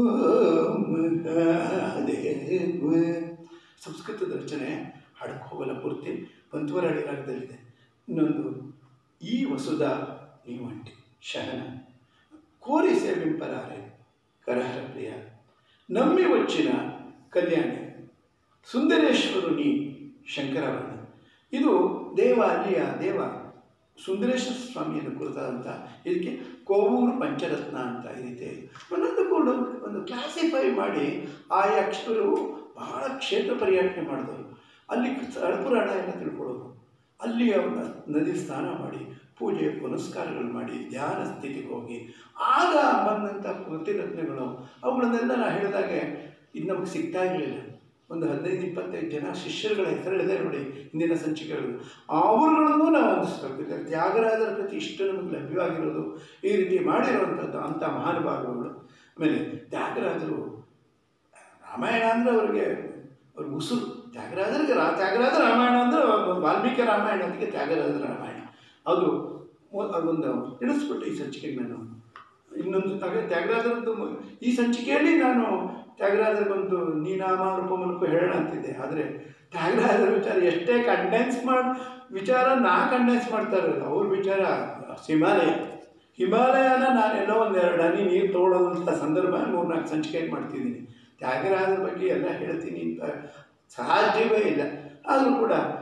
ಮಹಾದೇವ ಸಂಸ್ಕೃತದ ರಚನೆ ಹಾಡಕ್ಕೆ ಹೋಗಲ್ಲ ಪೂರ್ತಿ ಪಂತುವರಾಳಿ ರಾಗದಲ್ಲಿದೆ ಇನ್ನೊಂದು ಈ ವಸುಧ ನೀವಂಟಿ ಶಹನ ಕೋರಿ ಸೇವಿಂಪರಾರೆ ಕರಹರ ಪ್ರಿಯ ನಮ್ಮಿ వచ్చిన ಕಲ್ಯಾಣಿ ಸುಂದರೇಶ್ವರುನಿ ಶಂಕರವರ್ಣ ಇದು ದೇವ ಅಲ್ಲಿಯ ದೇವ ಸುಂದರೇಶ್ವರ ಸ್ವಾಮಿಯನ್ನು ಕುರಿತಾದಂಥ ಇದಕ್ಕೆ ಕೋವೂರು ಪಂಚರತ್ನ ಅಂತ ಈ ರೀತಿ ಒಂದೊಂದು ಕೂಡ ಒಂದು ಕ್ಲಾಸಿಫೈ ಮಾಡಿ ಆ ಅಕ್ಷರು ಬಹಳ ಕ್ಷೇತ್ರ ಪರ್ಯಟನೆ ಮಾಡಿದವರು ಅಲ್ಲಿ ಅಳಪುರಾಣ ಎಲ್ಲ ತಿಳ್ಕೊಳ್ಳೋರು ಅಲ್ಲಿ ಅವನ್ನ ನದಿ ಸ್ನಾನ ಮಾಡಿ ಪೂಜೆ ಪುನಸ್ಕಾರಗಳು ಮಾಡಿ ಧ್ಯಾನ ಸ್ಥಿತಿಗೆ ಹೋಗಿ ಆಗ ಬಂದಂಥ ಕೃತಿರತ್ನಗಳು ಅವುಗಳನ್ನೆಲ್ಲ ನಾನು ಹೇಳಿದಾಗೆ ಇದು ನಮಗೆ ಸಿಗ್ತಾ ಇರಲಿಲ್ಲ ಒಂದು ಹದಿನೈದು ಇಪ್ಪತ್ತೈದು ಜನ ಶಿಷ್ಯರುಗಳ ಹೆಸರುಗಳಿದೆ ನೋಡಿ ಹಿಂದಿನ ಸಂಚಿಕೆಗಳು ಅವರುಗಳನ್ನು ನಾವು ಅಂದಿಸ್ಬೇಕು ತ್ಯಾಗರಾಜರ ಕೃತಿ ಇಷ್ಟು ನಮಗೆ ಲಭ್ಯವಾಗಿರೋದು ಈ ರೀತಿ ಮಾಡಿರುವಂಥದ್ದು ಅಂಥ ಮಹಾನುಭಾವಗಳು ಆಮೇಲೆ ತ್ಯಾಗರಾಜರು ರಾಮಾಯಣ ಅಂದರೆ ಅವ್ರಿಗೆ ಅವ್ರ ಉಸುರು ತ್ಯಾಗರಾಜರಿಗೆ ರಾ ತ್ಯಾಗರಾಜ ರಾಮಾಯಣ ಅಂದರೆ ವಾಲ್ಮೀಕಿ ರಾಮಾಯಣ ಅದಕ್ಕೆ ತ್ಯಾಗರಾಜರ ರಾಮಾಯಣ ಅದು ಮೊ- ಅದೊಂದು ಇಳಿಸ್ಬಿಟ್ಟು ಈ ಸಂಚಿಕೆಗೆ ನಾನು ಇನ್ನೊಂದು ಹಾಗೆ ತ್ಯಾಗರಾಜರದ್ದು ಮು- ಈ ಸಂಚಿಕೆಯಲ್ಲಿ ನಾನು ತ್ಯಾಗರಾಜರಿಗೊಂದು ನೀನಾಮ ರೂಪಮೂಲಕ್ಕೂ ಹೇಳೋಣ ಅಂತಿದ್ದೆ ಆದರೆ ತ್ಯಾಗರಾಜರ ವಿಚಾರ ಎಷ್ಟೇ ಕಂಡೆನ್ಸ್ ಮಾಡಿ ವಿಚಾರ ನಾ ಕಂಡೆನ್ಸ್ ಮಾಡ್ತಾ ಇರೋದು ಅವ್ರ ವಿಚಾರ ಹಿಮಾಲಯ ಹಿಮಾಲಯನ ನಾನು ಎಲ್ಲೋ ಒಂದು ಎರಡು ಹನಿ ನೀರು ತೊಗೊಳ್ಳೋದಂಥ ಸಂದರ್ಭ ಮೂರ್ನಾಲ್ಕು ಸಂಚಿಕೆ ಮಾಡ್ತಿದ್ದೀನಿ ತ್ಯಾಗರಾಜರ ಬಗ್ಗೆ ಎಲ್ಲ ಹೇಳ್ತೀನಿ ಅಂತ ಸಾಧ್ಯವೇ ಇಲ್ಲ ಆದರೂ ಕೂಡ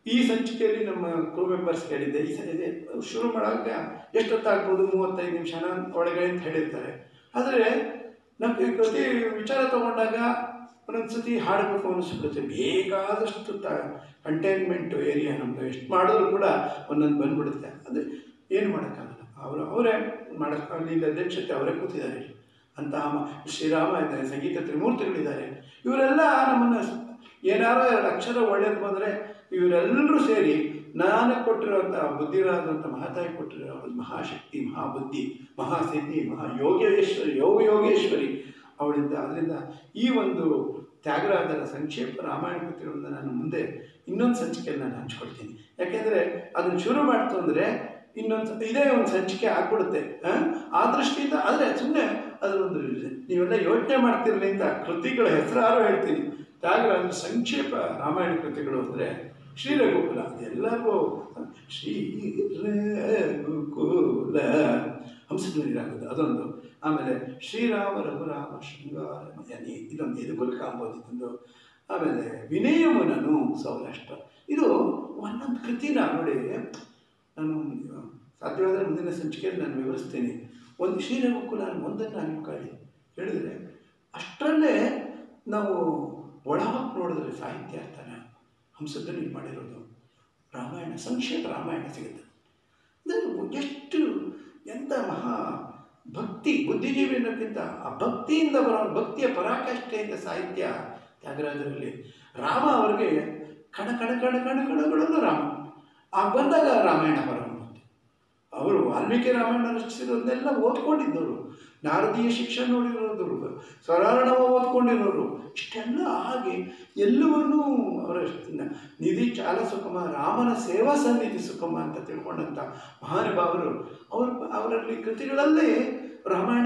ಈ ಸಂಚಿಕೆಯಲ್ಲಿ ನಮ್ಮ ಕ್ರೂ ಮೆಂಬರ್ಸ್ ಕೇಳಿದ್ದೆ ಈ ಸ- ಇದೆ ಶುರು ಮಾಡುವಾಗ ಎಷ್ಟೊತ್ತಾಗ್ಬೋದು ಮೂವತ್ತೈದು ನಿಮಿಷನ ಒಳಗಡೆ ಅಂತ ಹೇಳಿರ್ತಾರೆ ಆದರೆ ನಮಗೆ ಪ್ರತಿ ವಿಚಾರ ತಗೊಂಡಾಗ ಒಂದೊಂದು ಸತಿ ಹಾಡಬೇಕು ಅನಿಸ್ಬಿಡುತ್ತೆ ಬೇಕಾದಷ್ಟು ತ ಕಂಟೈನ್ಮೆಂಟ್ ಏರಿಯಾ ನಮ್ಮದು ಎಷ್ಟು ಮಾಡಿದ್ರು ಕೂಡ ಒಂದೊಂದು ಬಂದ್ಬಿಡುತ್ತೆ ಅದು ಏನು ಮಾಡೋಕ್ಕಾಗಲ್ಲ ಅವರು ಅವರೇ ಮಾಡೋಕ್ಕೆ ಅಲ್ಲಿ ಅಧ್ಯಕ್ಷತೆ ಅವರೇ ಕೂತಿದ್ದಾರೆ ಇಲ್ಲಿ. ಅಂತಹ ಮ- ಶ್ರೀರಾಮ ಇದ್ದಾರೆ ಸಂಗೀತ ತ್ರಿಮೂರ್ತಿಗಳಿದ್ದಾರೆ ಇವರೆಲ್ಲ ನಮ್ಮನ್ನು ಏನಾರೋ ಎರಡು ಅಕ್ಷರ ಒಳ್ಳೇದು ಬಂದರೆ ಇವರೆಲ್ಲರೂ ಸೇರಿ ನಾನು ಕೊಟ್ಟಿರುವಂಥ ಬುದ್ಧಿರಾದಂಥ ಮಹಾತಾಯಿ ಕೊಟ್ಟಿರೋ ಮಹಾಶಕ್ತಿ ಮಹಾಬುದ್ಧಿ ಮಹಾಸಿದ್ಧಿ ಮಹಾ ಯೋಗೇಶ್ವರಿ ಯೋಗ ಯೋಗೇಶ್ವರಿ ಅವಳಿಂದ ಅದರಿಂದ ಈ ಒಂದು ತ್ಯಾಗರಾಜರ ಸಂಕ್ಷೇಪ ರಾಮಾಯಣ ಕೃತಿಗಳಿಂದ ನಾನು ಮುಂದೆ ಇನ್ನೊಂದು ಸಂಚಿಕೆಯಲ್ಲಿ ನಾನು ಹಂಚ್ಕೊಳ್ತೀನಿ ಯಾಕೆಂದರೆ ಅದನ್ನು ಶುರು ಮಾಡ್ತು ಅಂದರೆ ಇನ್ನೊಂದು ಸ- ಇದೇ ಒಂದು ಸಂಚಿಕೆ ಆಗ್ಬಿಡುತ್ತೆ ಆ? ಆ ದೃಷ್ಟಿಯಿಂದ ಆದರೆ ಸುಮ್ಮನೆ ಅದರೊಂದು ನೀವೆಲ್ಲ ಯೋಚನೆ ಮಾಡ್ತಿರಲಿ ಅಂತ ಕೃತಿಗಳ ಹೆಸರಾರು ಹೇಳ್ತೀನಿ ತ್ಯಾಗರಾಜರ ಸಂಕ್ಷೇಪ ರಾಮಾಯಣ ಕೃತಿಗಳು ಅಂದರೆ ಶ್ರೀ ರಘುಕುಲ ಎಲ್ಲರಿಗೂ ಶ್ರೀ ರಘುಕುಲ ಹಂಸಧ್ವನಿರಾಗುತ್ತೆ ಅದೊಂದು ಆಮೇಲೆ ಶ್ರೀರಾಮ ರಘುರಾಮ ಶೃಂಗಾರ ಮಯನಿ ಇದೊಂದು ಎದುಗುಲ್ ಕಾಂಬೋದು ಇದೊಂದು ಆಮೇಲೆ ವಿನಯಮುನನು ಸೌರಾಷ್ಟ್ರ ಇದು ಒಂದೊಂದು ಕೃತಿನ ನೋಡಿ ನಾನು ಸಾಧ್ಯವಾದರೆ ಮುಂದಿನ ಸಂಚಿಕೆಯಲ್ಲಿ ನಾನು ವಿವರಿಸ್ತೀನಿ ಒಂದು ಶ್ರೀರಘುಕುಲ ಒಂದನ್ನು ನಾನು ಕಾಡಿ ಹೇಳಿದರೆ ಅಷ್ಟರಲ್ಲೇ ನಾವು ಒಳಹೊತ್ತು ನೋಡಿದ್ರೆ ಸಾಹಿತ್ಯ ಅರ್ಥನ ಹಂಸಧ್ವನಿ ಮಾಡಿರೋದು ರಾಮಾಯಣ ಸಂಕ್ಷೇಪ ರಾಮಾಯಣ ಸಿಗುತ್ತೆ ಅಂದರೆ ಎಷ್ಟು ಎಂಥ ಮಹಾ ಭಕ್ತಿ ಬುದ್ಧಿಜೀವಿ ಅನ್ನೋಕ್ಕಿಂತ ಆ ಭಕ್ತಿಯಿಂದ ಬರೋ ಭಕ್ತಿಯ ಪರಾಕಾಷ್ಠೆಯಿಂದ ಸಾಹಿತ್ಯ ತ್ಯಾಗರಾಜರಲ್ಲಿ ರಾಮ ಅವರಿಗೆ ಕಣ ಕಣ ಕಣ ಕಣ ಕಣಗಳಲ್ಲೂ ರಾಮ ಆ ಬಂದಾಗ ರಾಮಾಯಣ ಹೊರಬಂತು ಅವರು ವಾಲ್ಮೀಕಿ ರಾಮಾಯಣ ರಚಿಸಿರೋದನ್ನೆಲ್ಲ ಓದ್ಕೊಂಡಿದ್ದವರು ನಾರದೀಯ ಶಿಕ್ಷಣ ನೋಡಿರೋದವರು ಸ್ವರಾರಣವ ಓದ್ಕೊಂಡಿರೋರು ಇಷ್ಟೆಲ್ಲ ಆಗಿ ಎಲ್ಲವನ್ನೂ ಅವರ ನಿಧಿ ಚಾಲ ಸುಖಮ ರಾಮನ ಸೇವಾ ಸನ್ನಿಧಿ ಸುಖಮ ಅಂತ ತಿಳ್ಕೊಂಡಂಥ ಮಹಾನುಭಾವರು ಅವರು ಅವರಲ್ಲಿ ಕೃತಿಗಳಲ್ಲೇ ರಾಮಾಯಣ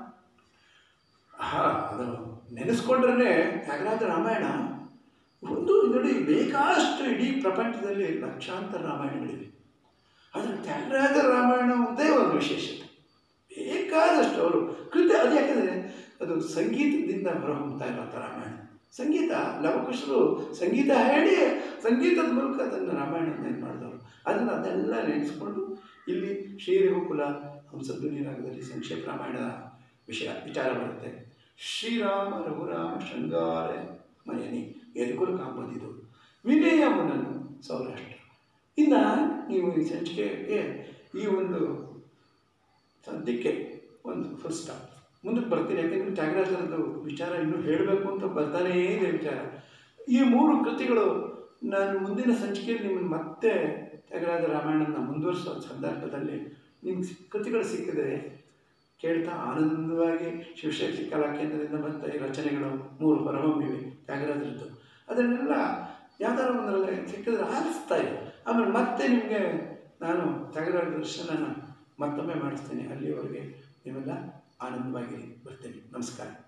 ಹಾ ಅದು ನೆನೆಸ್ಕೊಂಡ್ರೆ ತ್ಯಾಗರಾಜ ರಾಮಾಯಣ ಒಂದು ನೋಡಿ ಬೇಕಾದಷ್ಟು ಇಡೀ ಪ್ರಪಂಚದಲ್ಲಿ ಲಕ್ಷಾಂತರ ರಾಮಾಯಣಗಳಿವೆ ಆದರೆ ತ್ಯಾಗರಾಜ ರಾಮಾಯಣ ಒಂದೇ ಒಂದು ವಿಶೇಷತೆ ಬೇಕಾದಷ್ಟು ಅವರು ಕೃತಿ ಅದು ಯಾಕಂದರೆ ಅದು ಸಂಗೀತದಿಂದ ಹೊರಹೊಮ್ತಾ ಇರುವಂಥ ರಾಮಾಯಣ ಸಂಗೀತ ಲವಕುಶರು ಸಂಗೀತ ಹೇಳಿ ಸಂಗೀತದ ಮೂಲಕ ಅದನ್ನು ರಾಮಾಯಣವನ್ನು ಏನು ಮಾಡಿದವರು ಅದನ್ನು ಅದೆಲ್ಲ ನೆನೆಸ್ಕೊಂಡು ಇಲ್ಲಿ ಶ್ರೀರಘುಕುಲ ಹಂಸಧ್ವನಿ ರಾಗದಲ್ಲಿ ಸಂಕ್ಷೇಪ ರಾಮಾಯಣದ ವಿಷಯ ವಿಚಾರ ಬರುತ್ತೆ ಶ್ರೀರಾಮ ರಘುರಾಮ ಶೃಂಗಾರ ಮಯನಿ ಎದುಗುರು ಕಾಂಬದಿದು ವಿನಯಮನನು ಸೌರಾಷ್ಟ್ರ ಇನ್ನು ನೀವು ಈ ಸಂಚಿಕೆಗೆ ಈ ಒಂದು ಸದ್ಯಕ್ಕೆ ಒಂದು ಫುಲ್ ಸ್ಟಾಪ್ ಮುಂದಕ್ಕೆ ಬರ್ತೀನಿ ಯಾಕೆಂದರೆ ತ್ಯಾಗರಾಜರದ್ದು ವಿಚಾರ ಇನ್ನೂ ಹೇಳಬೇಕು ಅಂತ ಬರ್ತಾನೇ ಇದೆ ವಿಚಾರ ಈ ಮೂರು ಕೃತಿಗಳು ನಾನು ಮುಂದಿನ ಸಂಚಿಕೆಯಲ್ಲಿ ನಿಮ್ಮನ್ನು ಮತ್ತೆ ತ್ಯಾಗರಾಜ ರಾಮಾಯಣನ ಮುಂದುವರಿಸೋ ಸಂದರ್ಭದಲ್ಲಿ ನಿಮ್ಗೆ ಸಿ- ಕೃತಿಗಳು ಸಿಕ್ಕಿದರೆ ಕೇಳ್ತಾ ಆನಂದವಾಗಿ ಶಿವಶಕ್ತಿ ಕಲಾ ಕೇಂದ್ರದಿಂದ ಬಂದ ಈ ರಚನೆಗಳು ಮೂರು ಹೊರಹೊಮ್ಮಿವೆ ತ್ಯಾಗರಾಜರದ್ದು ಅದನ್ನೆಲ್ಲ ಯಾವ್ದಾದ್ರು ಒಂದರಲ್ಲಿ ಸಿಕ್ಕಿದ್ರೆ ಆಲಿಸ್ತಾ ಇದೆ ಆಮೇಲೆ ಮತ್ತೆ ನಿಮಗೆ ನಾನು ತ್ಯಾಗರಾಜ ದರ್ಶನನ ಮತ್ತೊಮ್ಮೆ ಮಾಡಿಸ್ತೀನಿ ಅಲ್ಲಿವರೆಗೆ ನೀವೆಲ್ಲ ಆನಂದವಾಗಿ ಬರ್ತೀನಿ ನಮಸ್ಕಾರ